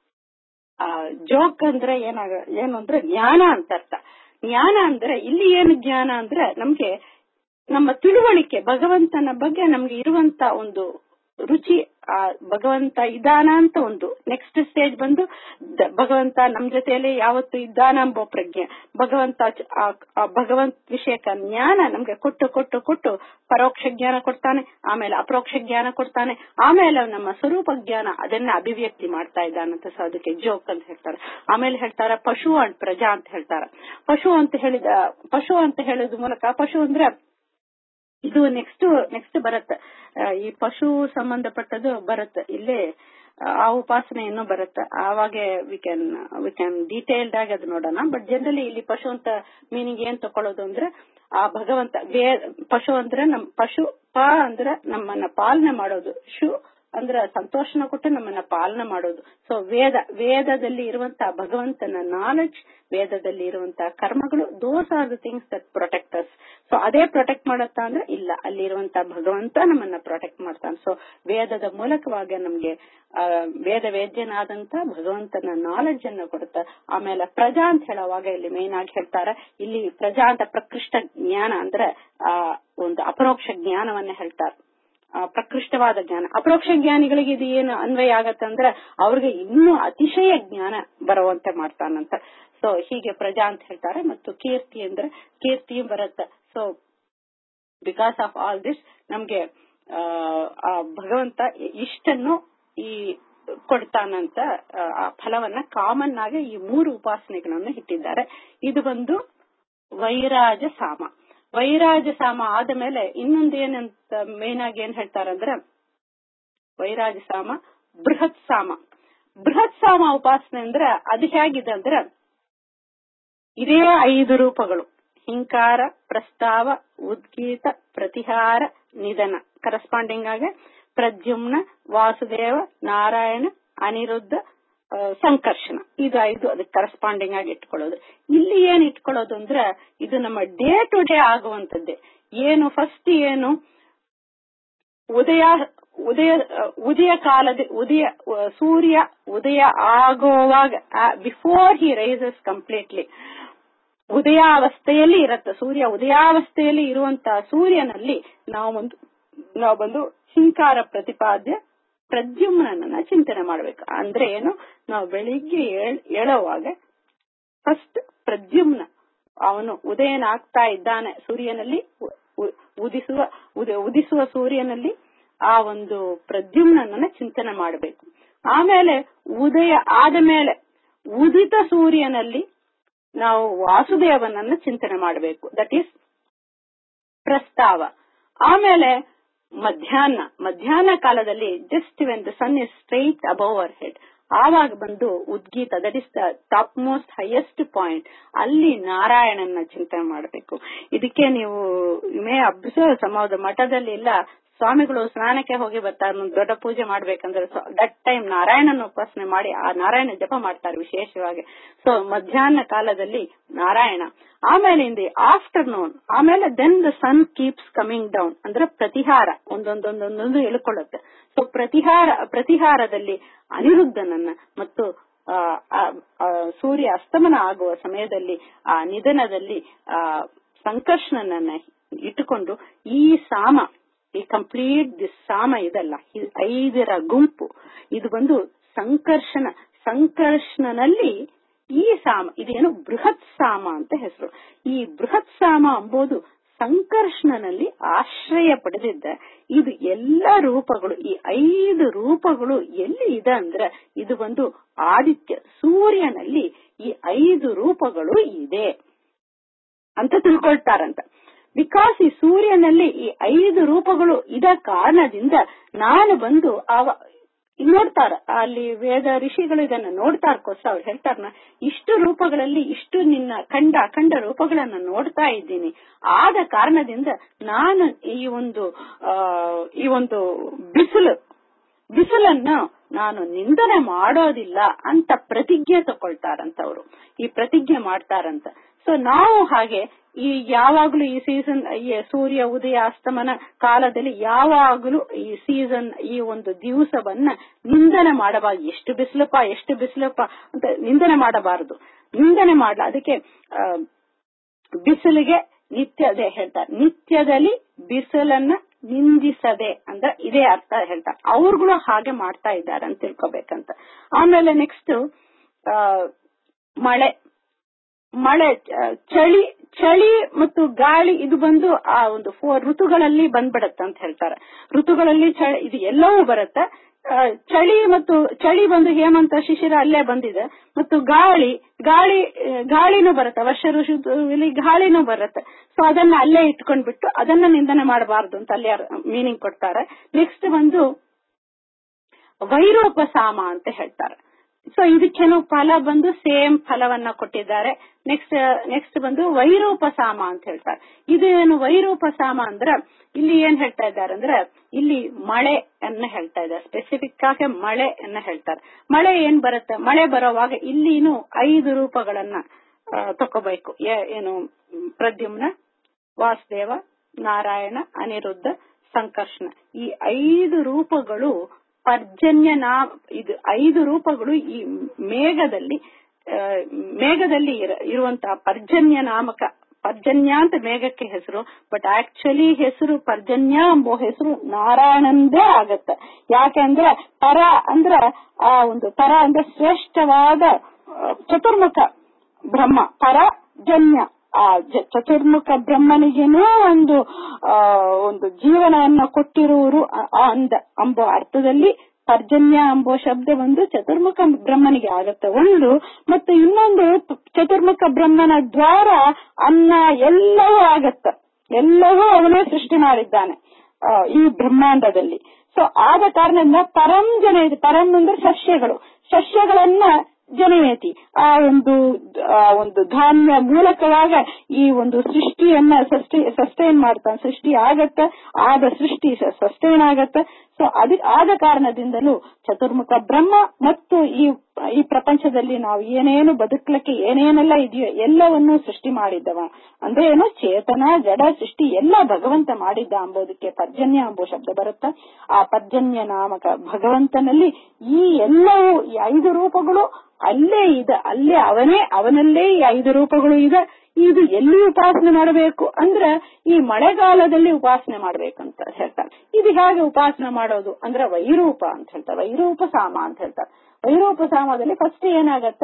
ಆ ಜೋಗ್ ಅಂದ್ರೆ ಏನಾಗ ಏನು ಅಂದ್ರೆ ಜ್ಞಾನ ಅಂತ ಅರ್ಥ ಜ್ಞಾನ ಅಂದ್ರೆ ಇಲ್ಲಿ ಏನು ಜ್ಞಾನ ಅಂದ್ರೆ ನಮ್ಗೆ ನಮ್ಮ ತಿಳುವಳಿಕೆ ಭಗವಂತನ ಬಗ್ಗೆ ನಮ್ಗೆ ಇರುವಂತ ಒಂದು ರುಚಿ ಆ ಭಗವಂತ ಇದ್ದಾನ ಅಂತ ಒಂದು ನೆಕ್ಸ್ಟ್ ಸ್ಟೇಜ್ ಬಂದು ಭಗವಂತ ನಮ್ ಜೊತೆಯಲ್ಲಿ ಯಾವತ್ತು ಇದ್ದಾನ ಎಂಬ ಪ್ರಜ್ಞೆ ಭಗವಂತ ಭಗವಂತ ವಿಷಯಕ ಜ್ಞಾನ ನಮ್ಗೆ ಕೊಟ್ಟು ಕೊಟ್ಟು ಕೊಟ್ಟು ಪರೋಕ್ಷ ಜ್ಞಾನ ಕೊಡ್ತಾನೆ ಆಮೇಲೆ ಅಪರೋಕ್ಷ ಜ್ಞಾನ ಕೊಡ್ತಾನೆ ಆಮೇಲೆ ನಮ್ಮ ಸ್ವರೂಪ ಜ್ಞಾನ ಅದನ್ನ ಅಭಿವ್ಯಕ್ತಿ ಮಾಡ್ತಾ ಇದ್ದಾನಂತ ಸೊ ಅದಕ್ಕೆ ಜೋಕ್ ಅಂತ ಹೇಳ್ತಾರೆ ಆಮೇಲೆ ಹೇಳ್ತಾರ ಪಶು ಅಂಡ್ ಪ್ರಜಾ ಅಂತ ಹೇಳ್ತಾರ ಪಶು ಅಂತ ಹೇಳಿದ ಪಶು ಅಂತ ಹೇಳೋದ್ ಮೂಲಕ ಪಶು ಅಂದ್ರೆ ಇದು ನೆಕ್ಸ್ಟ್ ನೆಕ್ಸ್ಟ್ ಬರುತ್ತೆ ಈ ಪಶು ಸಂಬಂಧಪಟ್ಟದು ಬರುತ್ತೆ ಇಲ್ಲೇ ಆ ಉಪಾಸನೆ ಇನ್ನೂ ಬರುತ್ತೆ ಆವಾಗ we can we can detailed ಆಗಿ ಅದು ನೋಡೋಣ ಬಟ್ ಜನರಲಿ ಇಲ್ಲಿ ಪಶು ಅಂತ ಮೀನಿಂಗ್ ಏನ್ ತಕೊಳ್ಳೋದು ಅಂದ್ರೆ ಆ ಭಗವಂತ ಪಶು ಅಂದ್ರೆ ನಮ್ ಪಶು ಪ ಅಂದ್ರೆ ನಮ್ಮನ್ನ ಪಾಲನೆ ಮಾಡೋದು ಶು ಅಂದ್ರೆ ಸಂತೋಷನ ಕೊಟ್ಟು ನಮ್ಮನ್ನ ಪಾಲನೆ ಮಾಡೋದು ಸೊ ವೇದ ವೇದದಲ್ಲಿ ಇರುವಂತಹ ಭಗವಂತನ ನಾಲೆಡ್ಜ್ ವೇದದಲ್ಲಿ ಇರುವಂತಹ ಕರ್ಮಗಳು those are the things that protectors so ಅದೇ ಪ್ರೊಟೆಕ್ಟ್ ಮಾಡತ್ತಾ ಅಂದ್ರೆ ಇಲ್ಲ ಅಲ್ಲಿರುವಂತಹ ಭಗವಂತ ನಮ್ಮನ್ನ ಪ್ರೊಟೆಕ್ಟ್ ಮಾಡ್ತಾನೆ ಸೊ ವೇದದ ಮೂಲಕವಾಗಿ ನಮ್ಗೆ ವೇದ ವೇದ್ಯನಾದಂತ ಭಗವಂತನ ನಾಲೆಡ್ಜ್ ಅನ್ನ ಕೊಡುತ್ತ ಆಮೇಲೆ ಪ್ರಜಾ ಅಂತ ಹೇಳುವಾಗ ಇಲ್ಲಿ ಮೇನ್ ಆಗಿ ಹೇಳ್ತಾರೆ ಇಲ್ಲಿ ಪ್ರಜಾ ಅಂತ ಪ್ರಕೃಷ್ಟ ಜ್ಞಾನ ಅಂದ್ರೆ ಆ ಒಂದು ಅಪರೋಕ್ಷ ಜ್ಞಾನವನ್ನ ಹೇಳ್ತಾರೆ ಪ್ರಕೃಷ್ಟವಾದ ಜ್ಞಾನ ಅಪರೋಕ್ಷ ಜ್ಞಾನಿಗಳಿಗೆ ಇದು ಏನು ಅನ್ವಯ ಆಗತ್ತೆ ಅಂದ್ರೆ ಅವ್ರಿಗೆ ಇನ್ನೂ ಅತಿಶಯ ಜ್ಞಾನ ಬರುವಂತೆ ಮಾಡ್ತಾನಂತ ಸೊ ಹೀಗೆ ಪ್ರಜಾ ಅಂತ ಹೇಳ್ತಾರೆ ಮತ್ತು ಕೀರ್ತಿ ಅಂದ್ರೆ ಕೀರ್ತಿಯು ಬರುತ್ತೆ so because of all this ನಮ್ಗೆ ಆ ಭಗವಂತ ಇಷ್ಟನ್ನು ಈ ಕೊಡ್ತಾನಂತ ಆ ಫಲವನ್ನ ಕಾಮನ್ ಆಗಿ ಈ ಮೂರು ಉಪಾಸನೆಗಳನ್ನು ಇಟ್ಟಿದ್ದಾರೆ ಇದು ಬಂದು ವೈರಾಜ ಸಾಮ ವೈರಾಜ ಸಾಮ ಆದ ಮೇಲೆ ಇನ್ನೊಂದು ಏನಂತ ಮೇನ್ ಆಗಿ ಏನ್ ಹೇಳ್ತಾರಂದ್ರ ವೈರಾಜ ಸಾಮ ಬೃಹತ್ ಸಾಮ ಬೃಹತ್ ಸಾಮ ಉಪಾಸನೆ ಅಂದ್ರೆ ಅದು ಹೇಗಿದೆ ಅಂದ್ರ ಇದೇ ಐದು ರೂಪಗಳು ಹಿಂಕಾರ ಪ್ರಸ್ತಾವ ಉದ್ಗೀತ ಪ್ರತಿಹಾರ ನಿಧನ ಕರೆಸ್ಪಾಂಡಿಂಗ್ ಆಗಿ ಪ್ರದ್ಯುಮ್ನ ವಾಸುದೇವ ನಾರಾಯಣ ಅನಿರುದ್ಧ ಆ, ಸಂಕರ್ಷಣ ಇದು ಐದು ಅದಕ್ಕೆ ಕರೆಸ್ಪಾಂಡಿಂಗ್ ಆಗಿ ಇಟ್ಕೊಳ್ಳೋದು ಇಲ್ಲಿ ಏನ್ ಇಟ್ಕೊಳ್ಳೋದು ಅಂದ್ರೆ ಇದು ನಮ್ಮ ಡೇ ಟು ಡೇ ಆಗುವಂತದ್ದೇ ಏನು ಫಸ್ಟ್ ಏನು ಉದಯ ಉದಯ ಉದಯ ಕಾಲದ ಉದಯ ಸೂರ್ಯ ಉದಯ ಆಗುವಾಗ ಬಿಫೋರ್ ಹಿ ರೈಸಸ್ ಕಂಪ್ಲೀಟ್ಲಿ ಉದಯಾವಸ್ಥೆಯಲ್ಲಿ ಇರತ್ತೆ ಸೂರ್ಯ ಉದಯಾವಸ್ಥೆಯಲ್ಲಿ ಇರುವಂತಹ ಸೂರ್ಯನಲ್ಲಿ ನಾವು ಒಂದು ನಾವು ಬಂದು ಹಿಂಕಾರ ಪ್ರತಿಪಾದ್ಯ ಪ್ರದ್ಯುಮ್ನನ್ನ ಚಿಂತನೆ ಮಾಡಬೇಕು ಅಂದ್ರೆ ಏನು ನಾವು ಬೆಳಿಗ್ಗೆ ಏಳ್- ಏಳುವಾಗ ಫಸ್ಟ್ ಪ್ರದ್ಯುಮ್ನ ಅವನು ಉದಯನಾಗ್ತಾ ಇದ್ದಾನೆ ಸೂರ್ಯನಲ್ಲಿ ಉ- ಉ- ಉದಿಸುವ ಉದ- ಉದಿಸುವ ಸೂರ್ಯನಲ್ಲಿ ಆ ಒಂದು ಪ್ರದ್ಯುಮ್ನನ್ನ ಚಿಂತನೆ ಮಾಡಬೇಕು ಆಮೇಲೆ ಉದಯ ಆದ ಮೇಲೆ ಉದಿತ ಸೂರ್ಯನಲ್ಲಿ ನಾವು ವಾಸುದೇವನನ್ನ ಚಿಂತನೆ ಮಾಡಬೇಕು ದಟ್ ಈಸ್ ಪ್ರಸ್ತಾವ ಆಮೇಲೆ ಮಧ್ಯಾಹ್ನ ಮಧ್ಯಾಹ್ನ ಕಾಲದಲ್ಲಿ just when the sun is straight above our head ಆವಾಗ ಬಂದು ಉದ್ಗೀತ that is the top most highest point ಅಲ್ಲಿ ನಾರಾಯಣನ ಚಿಂತನೆ ಮಾಡಬೇಕು ಇದಕ್ಕೆ ನೀವು ಮೇ ಅಬ್ಸರ್ವ್ ಸಮಾಜ ಮಠದಲ್ಲಿ ಇಲ್ಲ ಸ್ವಾಮಿಗಳು ಸ್ನಾನಕ್ಕೆ ಹೋಗಿ ಬರ್ತಾರೆ ಒಂದು ದೊಡ್ಡ ಪೂಜೆ ಮಾಡ್ಬೇಕಂದ್ರೆ ದಟ್ ಟೈಮ್ ನಾರಾಯಣನ ಉಪಾಸನೆ ಮಾಡಿ ಆ ನಾರಾಯಣ ಜಪ ಮಾಡ್ತಾರೆ ವಿಶೇಷವಾಗಿ ಸೊ ಮಧ್ಯಾಹ್ನ ಕಾಲದಲ್ಲಿ ನಾರಾಯಣ ಆಮೇಲೆ ಇನ್ ದಿ ಆಫ್ಟರ್ನೂನ್ ಆಮೇಲೆ then the sun keeps coming down ಅಂದ್ರೆ ಪ್ರತಿಹಾರ ಒಂದೊಂದೊಂದೊಂದೊಂದು ಇಳ್ಕೊಳ್ಳುತ್ತೆ ಸೊ ಪ್ರತಿಹಾರ ಪ್ರತಿಹಾರದಲ್ಲಿ ಅನಿರುದ್ಧನನ್ನ ಮತ್ತು ಆ, ಆ, ಆ, ಸೂರ್ಯ ಅಸ್ತಮನ ಆಗುವ ಸಮಯದಲ್ಲಿ ಆ ನಿಧನದಲ್ಲಿ ಆ ಸಂಕರ್ಷಣನನ್ನ ಇಟ್ಟುಕೊಂಡು ಈ ಸಾಮ ಈ ಕಂಪ್ಲೀಟ್ ದಿಸ್ ಸಾಮ ಇದಲ್ಲ ಈ ಐದರ ಗುಂಪು ಇದು ಬಂದು ಸಂಕರ್ಷಣ ಸಂಕರ್ಷಣನಲ್ಲಿ ಈ ಸಾಮ ಇದೇನು ಬೃಹತ್ ಸಾಮ ಅಂತ ಹೆಸರು ಈ ಬೃಹತ್ ಸಾಮ ಎಂಬುದು ಸಂಕರ್ಷಣನಲ್ಲಿ ಆಶ್ರಯ ಪಡೆದಿದ್ದ ಇದು ಎಲ್ಲ ರೂಪಗಳು ಈ ಐದು ರೂಪಗಳು ಎಲ್ಲಿ ಇದೆ ಅಂದ್ರೆ ಇದು ಒಂದು ಆದಿತ್ಯ ಸೂರ್ಯನಲ್ಲಿ ಈ ಐದು ರೂಪಗಳು ಇದೆ ಅಂತ ತಿಳ್ಕೊಳ್ತಾರಂತ ಬಿಕಾಸ್ ಈ ಸೂರ್ಯನಲ್ಲಿ ಈ ಐದು ರೂಪಗಳು ಇದ ಕಾರಣದಿಂದ ನಾನು ಬಂದು ಅವ ಇಲ್ಲಿ ನೋಡ್ತಾರ ಅಲ್ಲಿ ವೇದ ಋಷಿಗಳು ಇದನ್ನ ನೋಡ್ತಾರ್ಕೋಸ್ಕರ ಅವ್ರು ಹೇಳ್ತಾರ ಇಷ್ಟು ರೂಪಗಳಲ್ಲಿ ಇಷ್ಟು ನಿನ್ನ ಕಂಡ ಅಖಂಡ ರೂಪಗಳನ್ನ ನೋಡ್ತಾ ಇದ್ದೀನಿ ಆದ ಕಾರಣದಿಂದ ನಾನು ಈ ಒಂದು ಆ ಈ ಒಂದು ಬಿಸಿಲು ಬಿಸಿಲನ್ನು ನಾನು ನಿಂದನೆ ಮಾಡೋದಿಲ್ಲ ಅಂತ ಪ್ರತಿಜ್ಞೆ ತಗೊಳ್ತಾರಂತ ಅವರು ಈ ಪ್ರತಿಜ್ಞೆ ಮಾಡ್ತಾರಂತ ಸೊ ನಾವು ಹಾಗೆ ಈ ಯಾವಾಗಲೂ ಈ ಸೀಸನ್ ಈ ಸೂರ್ಯ ಉದಯ ಅಸ್ತಮನ ಕಾಲದಲ್ಲಿ ಯಾವಾಗಲೂ ಈ ಸೀಸನ್ ಈ ಒಂದು ದಿವಸವನ್ನ ನಿಂದನೆ ಮಾಡಬಾರದು ಎಷ್ಟು ಬಿಸಿಲಪ್ಪ ಎಷ್ಟು ಬಿಸಿಲಪ್ಪ ಅಂತ ನಿಂದನೆ ಮಾಡಬಾರದು ನಿಂದನೆ ಮಾಡಲ ಅದಕ್ಕೆ ಆ, ಬಿಸಿಲಿಗೆ ನಿತ್ಯದೇ ಹೇಳ್ತಾರೆ ನಿತ್ಯದಲ್ಲಿ ಬಿಸಿಲನ್ನ ನಿಂದಿಸದೆ ಅಂದ್ರೆ ಇದೇ ಅರ್ಥ ಹೇಳ್ತಾರೆ ಅವ್ರುಗಳು ಹಾಗೆ ಮಾಡ್ತಾ ಇದ್ದಾರೆ ಅಂತ ತಿಳ್ಕೊಬೇಕಂತ ಆಮೇಲೆ ನೆಕ್ಸ್ಟ್ ಮಳೆ ಮಳೆ ಚ- ಚಳಿ ಚಳಿ ಮತ್ತು ಗಾಳಿ ಇದು ಬಂದು ಆ ಒಂದು ಫೋರ್ ಋತುಗಳಲ್ಲಿ ಬಂದ್ಬಿಡತ್ತೆ ಅಂತ ಹೇಳ್ತಾರೆ ಋತುಗಳಲ್ಲಿ ಚಳಿ ಇದು ಎಲ್ಲವೂ ಬರುತ್ತೆ ಆ, ಚಳಿ ಮತ್ತು ಚಳಿ ಬಂದು ಹೇಮಂತ ಶಿಶಿರ ಅಲ್ಲೇ ಬಂದಿದೆ ಮತ್ತು ಗಾಳಿ ಗಾಳಿ ಆ, ಗಾಳಿನೂ ಬರುತ್ತೆ ವರ್ಷ ಋತುವಿನಲ್ಲಿ ಗಾಳಿನೂ ಬರುತ್ತೆ ಸೊ ಅದನ್ನ ಅಲ್ಲೇ ಇಟ್ಕೊಂಡ್ಬಿಟ್ಟು ಅದನ್ನ ನಿಂದನೆ ಮಾಡಬಾರದು ಅಂತ ಅಲ್ಲೇ ಮೀನಿಂಗ್ ಕೊಡ್ತಾರೆ ನೆಕ್ಸ್ಟ್ ಬಂದು ವೈರೋಪ ಸಾಮ ಅಂತ ಹೇಳ್ತಾರೆ ಸೊ ಇದಕ್ಕೇನು ಫಲ ಬಂದು ಸೇಮ್ ಫಲವನ್ನ ಕೊಟ್ಟಿದ್ದಾರೆ ನೆಕ್ಸ್ಟ್ ನೆಕ್ಸ್ಟ್ ಬಂದು ವೈರೂಪ ಸಾಮ ಅಂತ ಹೇಳ್ತಾರೆ ಇದೇನು ವೈರೂಪ ಸಾಮ ಅಂದ್ರೆ ಇಲ್ಲಿ ಏನ್ ಹೇಳ್ತಾ ಇದ್ದಾರೆ ಅಂದ್ರೆ ಇಲ್ಲಿ ಮಳೆ ಅನ್ನ ಹೇಳ್ತಾ ಇದ್ದಾರೆ ಸ್ಪೆಸಿಫಿಕ್ ಆಗಿ ಮಳೆ ಅನ್ನ ಹೇಳ್ತಾರೆ ಮಳೆ ಏನ್ ಬರುತ್ತೆ ಮಳೆ ಬರೋವಾಗ ಇಲ್ಲಿನೂ ಐದು ರೂಪಗಳನ್ನ ಆ, ತಕೋಬೇಕು ಏ- ಏನು ಮ್, ಪ್ರದ್ಯುಮ್ನ ವಾಸುದೇವ ನಾರಾಯಣ ಅನಿರುದ್ಧ ಸಂಕರ್ಷಣ ಈ ಐದು ರೂಪಗಳು ಪರ್ಜನ್ಯ ನಾ ಇದು ಐದು ರೂಪಗಳು ಈ ಮೇಘದಲ್ಲಿ ಆ, ಮೇಘದಲ್ಲಿ ಇರ- ಇರುವಂತಹ ಪರ್ಜನ್ಯ ನಾಮಕ ಪರ್ಜನ್ಯ ಅಂತ ಮೇಘಕ್ಕೆ ಹೆಸರು ಬಟ್ ಆಕ್ಚುಲಿ ಹೆಸರು ಪರ್ಜನ್ಯ ಎಂಬ ಹೆಸರು ನಾರಾಯಣಂದೇ ಆಗತ್ತೆ ಯಾಕೆಂದ್ರೆ ಪರ ಅಂದ್ರ ಆ ಒಂದು ಪರ ಅಂದ್ರೆ ಶ್ರೇಷ್ಠವಾದ ಆ, ಚತುರ್ಮುಖ ಬ್ರಹ್ಮ ಪರಜನ್ಯ ಆ ಜ- ಚತುರ್ಮುಖ ಬ್ರಹ್ಮನಿಗೇನೋ ಒಂದು ಆ ಒಂದು ಜೀವನವನ್ನು ಕೊಟ್ಟಿರುವರು ಅ- ಆ ಅಂದ ಎಂಬ ಅರ್ಥದಲ್ಲಿ ಪರ್ಜನ್ಯ ಎಂಬ ಶಬ್ದ ಒಂದು ಚತುರ್ಮುಖ ಬ್ರಹ್ಮನಿಗೆ ಆಗತ್ತೆ ಒಂದು ಮತ್ತು ಇನ್ನೊಂದು ಪ- ಚತುರ್ಮುಖ ಬ್ರಹ್ಮನ ದ್ವಾರ ಅನ್ನ ಎಲ್ಲವೂ ಆಗತ್ತ ಎಲ್ಲವೂ ಅವನೇ ಸೃಷ್ಟಿ ಮಾಡಿದ್ದಾನೆ ಆ, ಈ ಬ್ರಹ್ಮಾಂಡದಲ್ಲಿ ಸೊ ಆದ ಕಾರಣದಿಂದ ಪರಂ ಜನ ಇದೆ ಪರಂ ಅಂದ್ರೆ ಸಸ್ಯಗಳು ಸಸ್ಯಗಳನ್ನ ಜನವೇತಿ ಆ ಒಂದು ಆ ಒಂದು ಧಾನ್ಯ ಮೂಲಕವಾಗ ಈ ಒಂದು ಸೃಷ್ಟಿಯನ್ನ ಸೃಷ್ಟಿ ಸಸ್ಟೈನ್ ಮಾಡ್ತಾನೆ ಸೃಷ್ಟಿ ಆಗತ್ತ ಆದ ಸೃಷ್ಟಿ ಸಸ್ಟೈನ್ ಆಗತ್ತ ಸೊ ಅದ ಆದ ಕಾರಣದಿಂದಲೂ ಚತುರ್ಮುಖ ಬ್ರಹ್ಮ ಮತ್ತು ಈ ಈ ಪ್ರಪಂಚದಲ್ಲಿ ನಾವು ಏನೇನು ಬದುಕಲಿಕ್ಕೆ ಏನೇನೆಲ್ಲ ಇದೆಯೋ ಎಲ್ಲವನ್ನೂ ಸೃಷ್ಟಿ ಮಾಡಿದ್ದವ ಅಂದ್ರೆ ಏನು ಚೇತನ ಜಡ ಸೃಷ್ಟಿ ಎಲ್ಲ ಭಗವಂತ ಮಾಡಿದ್ದ ಅಂಬೋದಕ್ಕೆ ಪರ್ಜನ್ಯ ಎಂಬೋ ಶಬ್ದ ಬರುತ್ತ ಆ ಪರ್ಜನ್ಯ ನಾಮಕ ಭಗವಂತನಲ್ಲಿ ಈ ಎಲ್ಲವೂ ಈ ಐದು ರೂಪಗಳು ಅಲ್ಲೇ ಇದೆ ಅಲ್ಲೇ ಅವನೇ ಅವನಲ್ಲೇ ಈ ಐದು ರೂಪಗಳು ಇದೆ ಇದು ಎಲ್ಲಿ ಉಪಾಸನೆ ಮಾಡಬೇಕು ಅಂದ್ರೆ ಈ ಮಳೆಗಾಲದಲ್ಲಿ ಉಪಾಸನೆ ಮಾಡ್ಬೇಕಂತ ಹೇಳ್ತಾರೆ ಇದು ಹೇಗೆ ಉಪಾಸನೆ ಮಾಡೋದು ಅಂದ್ರೆ ವೈರೂಪ ಅಂತ ಹೇಳ್ತಾರೆ ವೈರೂಪ ಸಾಮ ಅಂತ ಹೇಳ್ತಾರೆ ವೈರೂಪ ಸಾಮದಲ್ಲಿ ಫಸ್ಟ್ ಏನಾಗತ್ತ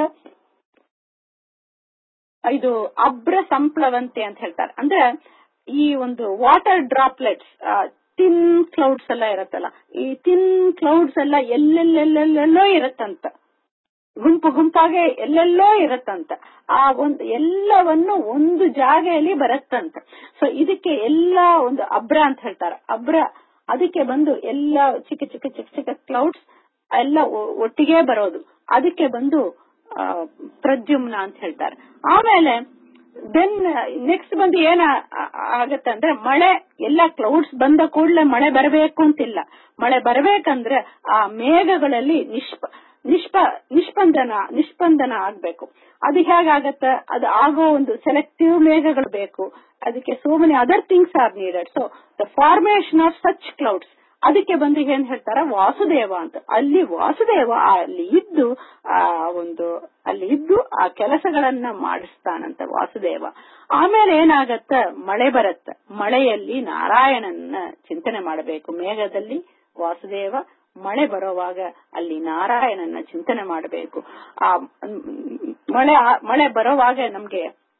ಇದು ಅಬ್ರ ಸಂಪ್ಲವಂತೆ ಅಂತ ಹೇಳ್ತಾರೆ ಅಂದ್ರೆ ಈ ಒಂದು ವಾಟರ್ ಡ್ರಾಪ್ಲೆಟ್ಸ್ ತಿನ್ ಕ್ಲೌಡ್ಸ್ ಎಲ್ಲ ಇರತ್ತಲ್ಲ ಈ ತಿನ್ ಕ್ಲೌಡ್ಸ್ ಎಲ್ಲ ಎಲ್ಲೆಲ್ಲೆಲ್ಲೆಲ್ಲೋ ಇರತ್ತಂತ ಗುಂಪು ಗುಂಪಾಗೆ ಎಲ್ಲೆಲ್ಲೋ ಇರತ್ತಂತ ಆ ಒಂದು ಎಲ್ಲವನ್ನು ಒಂದು ಜಾಗೆಯಲ್ಲಿ ಬರತ್ತಂತ ಸೊ ಇದಕ್ಕೆ ಎಲ್ಲ ಒಂದು ಅಬ್ರ ಅಂತ ಹೇಳ್ತಾರೆ ಅಬ್ರ ಅದಕ್ಕೆ ಬಂದು ಎಲ್ಲ ಚಿಕ್ಕ ಚಿಕ್ಕ ಚಿಕ್ಕ ಚಿಕ್ಕ ಕ್ಲೌಡ್ಸ್ ಎಲ್ಲ ಒಟ್ಟಿಗೆ ಬರೋದು ಅದಕ್ಕೆ ಬಂದು ಪ್ರದ್ಯುಮ್ನ ಅಂತ ಹೇಳ್ತಾರೆ ಆಮೇಲೆ ದೆನ್ ನೆಕ್ಸ್ಟ್ ಬಂದು ಏನ ಆಗತ್ತೆ ಅಂದ್ರೆ ಮಳೆ ಎಲ್ಲ ಕ್ಲೌಡ್ಸ್ ಬಂದ ಕೂಡಲೇ ಮಳೆ ಬರಬೇಕು ಅಂತಿಲ್ಲ ಮಳೆ ಬರಬೇಕಂದ್ರೆ ಆ ಮೇಘಗಳಲ್ಲಿ ನಿಷ್ಪ ನಿಷ್ಪ ನಿಷ್ಪಂದನ ನಿಷ್ಪಂದನ ಆಗ್ಬೇಕು ಅದು ಹೇಗಾಗತ್ತ ಅದು ಆಗೋ ಒಂದು ಸೆಲೆಕ್ಟಿವ್ ಮೇಘಗಳು ಬೇಕು ಅದಕ್ಕೆ so many other things are needed so the formation of such clouds ಅದಕ್ಕೆ ಬಂದು ಏನ್ ಹೇಳ್ತಾರ ವಾಸುದೇವ ಅಂತ ಅಲ್ಲಿ ವಾಸುದೇವ ಅಲ್ಲಿ ಇದ್ದು ಆ ಒಂದು ಅಲ್ಲಿ ಇದ್ದು ಆ ಕೆಲಸಗಳನ್ನ ಮಾಡಿಸ್ತಾನಂತ ವಾಸುದೇವ ಆಮೇಲೆ ಏನಾಗತ್ತ ಮಳೆ ಬರತ್ತ ಮಳೆಯಲ್ಲಿ ನಾರಾಯಣನ ಚಿಂತನೆ ಮಾಡಬೇಕು ಮೇಘದಲ್ಲಿ ವಾಸುದೇವ ಮಳೆ ಬರುವಾಗ ಅಲ್ಲಿ ನಾರಾಯಣನ ಚಿಂತನೆ ಮಾಡಬೇಕು ಆ ಮಳೆ ಮಳೆ ಬರುವಾಗ ನಮ್ಗೆ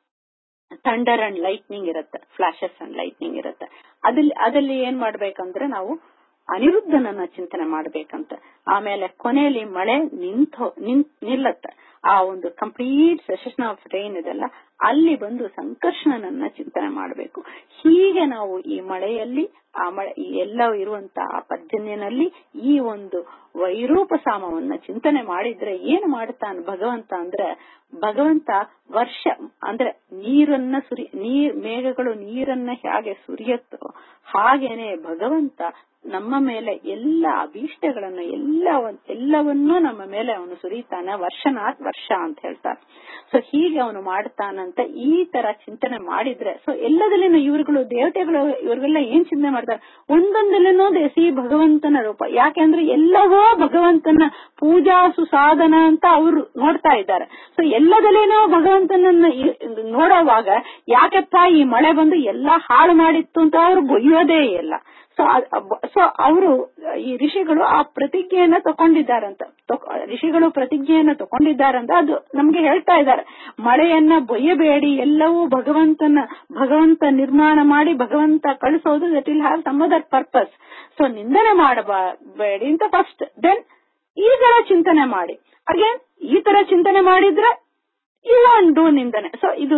ಥಂಡರ್ ಅಂಡ್ ಲೈಟ್ನಿಂಗ್ ಇರುತ್ತೆ ಫ್ಲಾಶಸ್ ಅಂಡ್ ಲೈಟ್ನಿಂಗ್ ಇರುತ್ತೆ ಅದಲ್ಲಿ ಅದಲ್ಲಿ ಏನ್ ಮಾಡ್ಬೇಕಂದ್ರೆ ನಾವು ಅನಿರುದ್ಧನನ್ನ ಚಿಂತನೆ ಮಾಡ್ಬೇಕಂತ ಆಮೇಲೆ ಕೊನೆಯಲ್ಲಿ ಮಳೆ ನಿಂತು ನಿಲ್ಲತ್ತ ಆ ಒಂದು ಕಂಪ್ಲೀಟ್ ಸೆಷನ್ ಆಫ್ ರೈನ್ ಇದೆಲ್ಲ ಅಲ್ಲಿ ಬಂದು ಸಂಕರ್ಷಣನನ್ನ ಚಿಂತನೆ ಮಾಡಬೇಕು ಹೀಗೆ ನಾವು ಈ ಮಳೆಯಲ್ಲಿ ಆ ಮಳೆ ಈ ಎಲ್ಲ ಇರುವಂತ ಆ ಪರ್ಜನ್ಯನಲ್ಲಿ ಈ ಒಂದು ವೈರೂಪ ಸಾಮವನ್ನ ಚಿಂತನೆ ಮಾಡಿದ್ರೆ ಏನ್ ಮಾಡ್ತಾನ ಭಗವಂತ ಅಂದ್ರೆ ಭಗವಂತ ವರ್ಷ ಅಂದ್ರೆ ನೀರನ್ನ ಸುರಿ ನೀರ್ ಮೇಘಗಳು ನೀರನ್ನ ಹೇಗೆ ಸುರಿಯತ್ತೋ ಹಾಗೇನೆ ಭಗವಂತ ನಮ್ಮ ಮೇಲೆ ಎಲ್ಲ ಅಭೀಷ್ಟಗಳನ್ನು ಎಲ್ಲ ಎಲ್ಲವನ್ನೂ ನಮ್ಮ ಮೇಲೆ ಅವನು ಸುರಿತಾನೆ ವರ್ಷನಾಥ್ ವರ್ಷ ಅಂತ ಹೇಳ್ತಾರೆ ಸೊ ಹೀಗೆ ಅವನು ಮಾಡ್ತಾನಂತ ಈ ತರ ಚಿಂತನೆ ಮಾಡಿದ್ರೆ ಸೊ ಎಲ್ಲದಲ್ಲಿನೂ ಇವ್ರುಗಳು ದೇವತೆಗಳು ಇವ್ರಿಗೆಲ್ಲ ಏನ್ ಚಿಂತನೆ ಮಾಡ್ತಾರೆ ಒಂದೊಂದಲ್ಲಿನೂ ದೇಸಿ ಭಗವಂತನ ರೂಪ ಯಾಕೆಂದ್ರೆ ಎಲ್ಲವೋ ಭಗವಂತನ ಪೂಜಾ ಸುಸಾಧನ ಅಂತ ಅವರು ನೋಡ್ತಾ ಇದ್ದಾರೆ ಸೊ ಎಲ್ಲದಲ್ಲಿನೂ ಭಗವಂತನನ್ನ ನೋಡುವಾಗ ಯಾಕೆಪ್ಪ ಈ ಮಳೆ ಬಂದು ಎಲ್ಲಾ ಹಾಳು ಮಾಡಿತ್ತು ಅಂತ ಅವ್ರು ಬೊಯ್ಯೋದೇ ಇಲ್ಲ ಸೊ ಸೊ ಅವರು ಈ ಋಷಿಗಳು ಆ ಪ್ರತಿಜ್ಞೆಯನ್ನ ತಕೊಂಡಿದ್ದಾರಂತ ಋಷಿಗಳು ಪ್ರತಿಜ್ಞೆಯನ್ನ ತಕೊಂಡಿದ್ದಾರಂತ ಅದು ನಮ್ಗೆ ಹೇಳ್ತಾ ಇದ್ದಾರೆ ಮಳೆಯನ್ನ ಬೊಯ್ಯಬೇಡಿ ಎಲ್ಲವೂ ಭಗವಂತನ ಭಗವಂತ ನಿರ್ಮಾಣ ಮಾಡಿ ಭಗವಂತ ಕಳಿಸೋದು that will have some other purpose so ನಿಂದನೆ ಮಾಡಬೇಡಿ ಅಂತ ಫಸ್ಟ್ ದೆನ್ ಈ ತರ ಚಿಂತನೆ ಮಾಡಿ ಅಗೇನ್ ಈ ತರ ಚಿಂತನೆ ಮಾಡಿದ್ರೆ ಯು ವಾಂಟ್ ಡೂ ನಿಂದನೆ ಸೊ ಇದು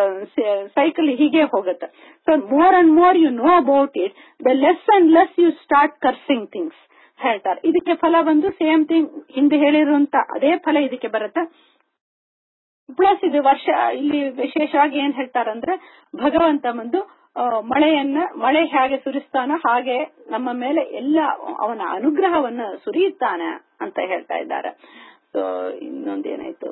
ಸೈಕಲ್ ಹೀಗೆ ಹೋಗುತ್ತೆ so more and more you know about it the less and less you start cursing things ಹೇಳ್ತಾರೆ ಇದಕ್ಕೆ ಫಲ ಬಂದು ಸೇಮ್ ಥಿಂಗ್ ಹಿಂದೆ ಹೇಳಿರುವಂತ ಅದೇ ಫಲ ಇದಕ್ಕೆ ಬರುತ್ತೆ ಪ್ಲಸ್ ಇದು ವರ್ಷ ಇಲ್ಲಿ ವಿಶೇಷವಾಗಿ ಏನ್ ಹೇಳ್ತಾರಂದ್ರೆ ಭಗವಂತ ಬಂದು ಮಳೆಯನ್ನ ಮಳೆ ಹೇಗೆ ಸುರಿಸ್ತಾನೋ ಹಾಗೆ ನಮ್ಮ ಮೇಲೆ ಎಲ್ಲ ಅವನ ಅನುಗ್ರಹವನ್ನ ಸುರಿಯುತ್ತಾನೆ ಅಂತ ಹೇಳ್ತಾ ಇದ್ದಾರೆ ಸೊ ಇನ್ನೊಂದೇನಾಯ್ತು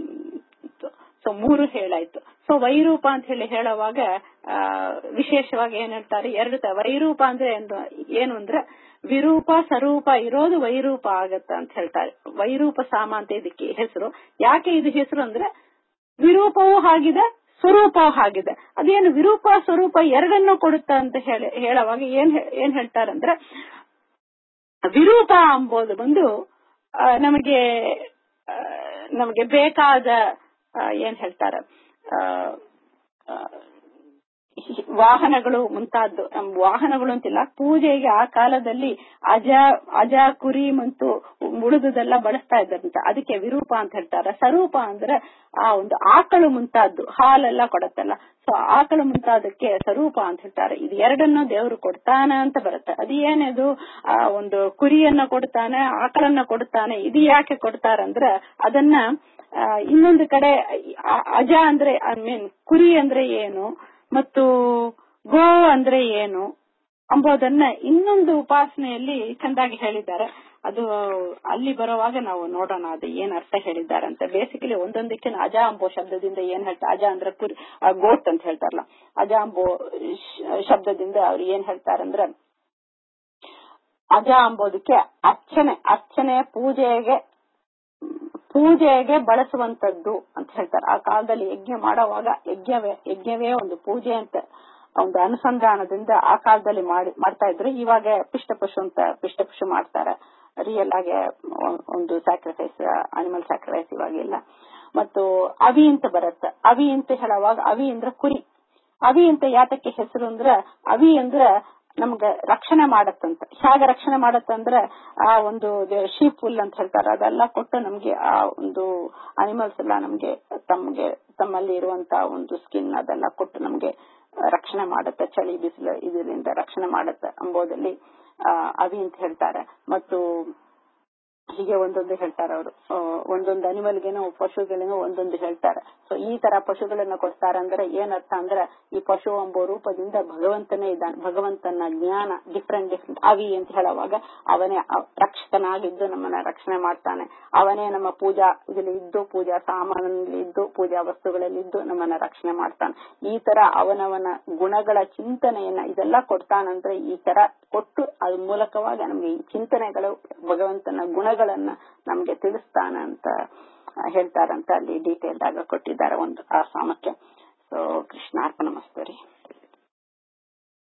ಸೊ ಮೂರು ಹೇಳಾಯ್ತು ಸೊ ವೈರೂಪ ಅಂತ ಹೇಳಿ ಹೇಳುವಾಗ ವಿಶೇಷವಾಗಿ ಏನ್ ಹೇಳ್ತಾರೆ ಎರಡು ವೈರೂಪ ಅಂದ್ರೆ ಏನು ಅಂದ್ರೆ ವಿರೂಪ ಸ್ವರೂಪ ಇರೋದು ವೈರೂಪ ಆಗತ್ತ ಅಂತ ಹೇಳ್ತಾರೆ ವೈರೂಪ ಸಾಮ ಅಂತ ಇದಕ್ಕೆ ಹೆಸರು ಯಾಕೆ ಇದು ಹೆಸರು ಅಂದ್ರೆ ವಿರೂಪವೂ ಆಗಿದೆ ಸ್ವರೂಪವೂ ಆಗಿದೆ ಅದೇನು ವಿರೂಪ ಸ್ವರೂಪ ಎರಡನ್ನೂ ಕೊಡುತ್ತ ಅಂತ ಹೇಳಿ ಹೇಳುವಾಗ ಏನ್ ಏನ್ ಹೇಳ್ತಾರಂದ್ರೆ ವಿರೂಪ ಅಂಬೋದು ಬಂದು ನಮಗೆ ನಮಗೆ ಬೇಕಾದ ಏನ್ ಹೇಳ್ತಾರ ವಾಹನಗಳು ಮುಂತಾದ್ದು ವಾಹನಗಳು ಅಂತಿಲ್ಲ ಪೂಜೆಗೆ ಆ ಕಾಲದಲ್ಲಿ ಅಜ ಅಜ ಕುರಿ ಮತ್ತು ಉಳಿದುದೆಲ್ಲ ಬಳಸ್ತಾ ಇದ್ದಾರಂತ ಅದಕ್ಕೆ ವಿರೂಪ ಅಂತ ಹೇಳ್ತಾರೆ ಸ್ವರೂಪ ಅಂದ್ರೆ ಆ ಒಂದು ಆಕಳು ಮುಂತಾದ್ದು ಹಾಲೆಲ್ಲ ಕೊಡತ್ತಲ್ಲ ಸೊ ಆಕಳು ಮುಂತಾದಕ್ಕೆ ಸ್ವರೂಪ ಅಂತ ಹೇಳ್ತಾರೆ ಇದು ಎರಡನ್ನು ದೇವರು ಕೊಡ್ತಾನ ಅಂತ ಬರುತ್ತೆ ಅದು ಏನಿದು ಆ ಒಂದು ಕುರಿಯನ್ನ ಕೊಡ್ತಾನೆ ಆಕಳನ್ನ ಕೊಡ್ತಾನೆ ಇದು ಯಾಕೆ ಕೊಡ್ತಾರಂದ್ರೆ ಅದನ್ನ ಇನ್ನೊಂದು ಕಡೆ ಅಜ ಅಂದ್ರೆ ಐ ಮೀನ್ ಕುರಿ ಅಂದ್ರೆ ಏನು ಮತ್ತು ಗೋ ಅಂದ್ರೆ ಏನು ಅಂಬೋದನ್ನ ಇನ್ನೊಂದು ಉಪಾಸನೆಯಲ್ಲಿ ಚಂದಾಗಿ ಹೇಳಿದ್ದಾರೆ ಅದು ಅಲ್ಲಿ ಬರುವಾಗ ನಾವು ನೋಡೋಣ ಅದು ಏನ್ ಅರ್ಥ ಹೇಳಿದ್ದಾರೆ ಅಂತ ಬೇಸಿಕಲಿ ಒಂದೊಂದಕ್ಕೆ ಅಜ ಅಂಬೋ ಶಬ್ದದಿಂದ ಏನ್ ಹೇಳ್ತಾರೆ ಅಜ ಅಂದ್ರೆ ಕುರಿ ಗೋಟ್ ಅಂತ ಹೇಳ್ತಾರಲ್ಲ ಅಜ ಅಂಬೋ ಶಬ್ದದಿಂದ ಅವ್ರು ಏನ್ ಹೇಳ್ತಾರಂದ್ರೆ ಅಜ ಅಂಬೋದಕ್ಕೆ ಅರ್ಚನೆ ಅರ್ಚನೆ ಪೂಜೆಗೆ ಪೂಜೆಗೆ ಬಳಸುವಂತದ್ದು ಅಂತ ಹೇಳ್ತಾರೆ ಆ ಕಾಲದಲ್ಲಿ ಯಜ್ಞ ಮಾಡುವಾಗ ಯಜ್ಞವೇ ಯಜ್ಞವೇ ಒಂದು ಪೂಜೆ ಅಂತ ಒಂದು ಅನುಸಂಧಾನದಿಂದ ಆ ಕಾಲದಲ್ಲಿ ಮಾಡಿ ಮಾಡ್ತಾ ಇದ್ರು ಇವಾಗ ಪಿಷ್ಟಪಶು ಅಂತ ಪಿಷ್ಟಪಶು ಮಾಡ್ತಾರೆ ರಿಯಲ್ ಆಗಿ ಒಂದು ಸ್ಯಾಕ್ರಿಫೈಸ್ ಅನಿಮಲ್ ಸ್ಯಾಕ್ರಿಫೈಸ್ ಇವಾಗಿಲ್ಲ ಮತ್ತು ಅವಿ ಅಂತ ಬರುತ್ತೆ ಅವಿ ಅಂತ ಹೇಳುವಾಗ ಅವಿ ಅಂದ್ರೆ ಕುರಿ ಅವಿ ಅಂತ ಯಾತಕ್ಕೆ ಹೆಸರು ಅಂದ್ರೆ ಅವಿ ಅಂದ್ರೆ ನಮ್ಗೆ ರಕ್ಷಣೆ ಮಾಡತ್ತಂತ ಹೇಗೆ ರಕ್ಷಣೆ ಮಾಡತ್ತಂದ್ರೆ ಆ ಒಂದು ಶೀಪ್ ಹುಲ್ ಅಂತ ಹೇಳ್ತಾರೆ ಅದೆಲ್ಲ ಕೊಟ್ಟು ನಮ್ಗೆ ಆ ಒಂದು ಅನಿಮಲ್ಸ್ ಎಲ್ಲ ನಮ್ಗೆ ತಮ್ಗೆ ತಮ್ಮಲ್ಲಿ ಇರುವಂತ ಒಂದು ಸ್ಕಿನ್ ಅದೆಲ್ಲ ಕೊಟ್ಟು ನಮ್ಗೆ ರಕ್ಷಣೆ ಮಾಡುತ್ತೆ ಚಳಿ ಬಿಸಿಲು ಇದರಿಂದ ರಕ್ಷಣೆ ಮಾಡುತ್ತೆ ಅಂಬೋದಲ್ಲಿ ಅವಿ ಅಂತ ಹೇಳ್ತಾರೆ ಮತ್ತು ಹೀಗೆ ಒಂದೊಂದು ಹೇಳ್ತಾರೆ ಅವರು ಒಂದೊಂದು ಅನಿಮಲ್ಗೆನೋ ಪಶುಗಳಿಗೂ ಒಂದೊಂದು ಹೇಳ್ತಾರೆ ಸೊ ಈ ತರ ಪಶುಗಳನ್ನ ಕೊಡ್ತಾರೆ ಅಂದ್ರೆ ಏನರ್ಥ ಅಂದ್ರೆ ಈ ಪಶು ಎಂಬ ರೂಪದಿಂದ ಭಗವಂತನೇ ಇದ್ದಾನೆ ಭಗವಂತನ ಜ್ಞಾನ ಡಿಫ್ರೆಂಟ್ ಡಿಫ್ರೆಂಟ್ ಅವಿ ಅಂತ ಹೇಳುವಾಗ ಅವನೇ ರಕ್ಷಕನಾಗಿದ್ದು ನಮ್ಮನ್ನ ರಕ್ಷಣೆ ಮಾಡ್ತಾನೆ ಅವನೇ ನಮ್ಮ ಪೂಜಾ ಇದರಲ್ಲಿ ಇದ್ದು ಪೂಜಾ ಸಾಮಾನಲ್ಲಿ ಇದ್ದು ಪೂಜಾ ವಸ್ತುಗಳಲ್ಲಿ ಇದ್ದು ನಮ್ಮನ್ನ ರಕ್ಷಣೆ ಮಾಡ್ತಾನೆ ಈ ತರ ಅವನವನ ಗುಣಗಳ ಚಿಂತನೆಯನ್ನ ಇದೆಲ್ಲ ಕೊಡ್ತಾನಂದ್ರೆ ಈ ತರ ಕೊಟ್ಟು ಅದ್ರ ಮೂಲಕವಾಗಿ ನಮ್ಗೆ ಈ ಚಿಂತನೆಗಳು ಭಗವಂತನ ಗುಣಗಳನ್ನ ನಮ್ಗೆ ತಿಳಿಸ್ತಾನ ಅಂತ ಹೇಳ್ತಾರಂತ ಅಲ್ಲಿ ಡೀಟೇಲ್ ಆಗ ಕೊಟ್ಟಿದ್ದಾರೆ ಒಂದು ಆ ಸಾಮಕ್ಕೆ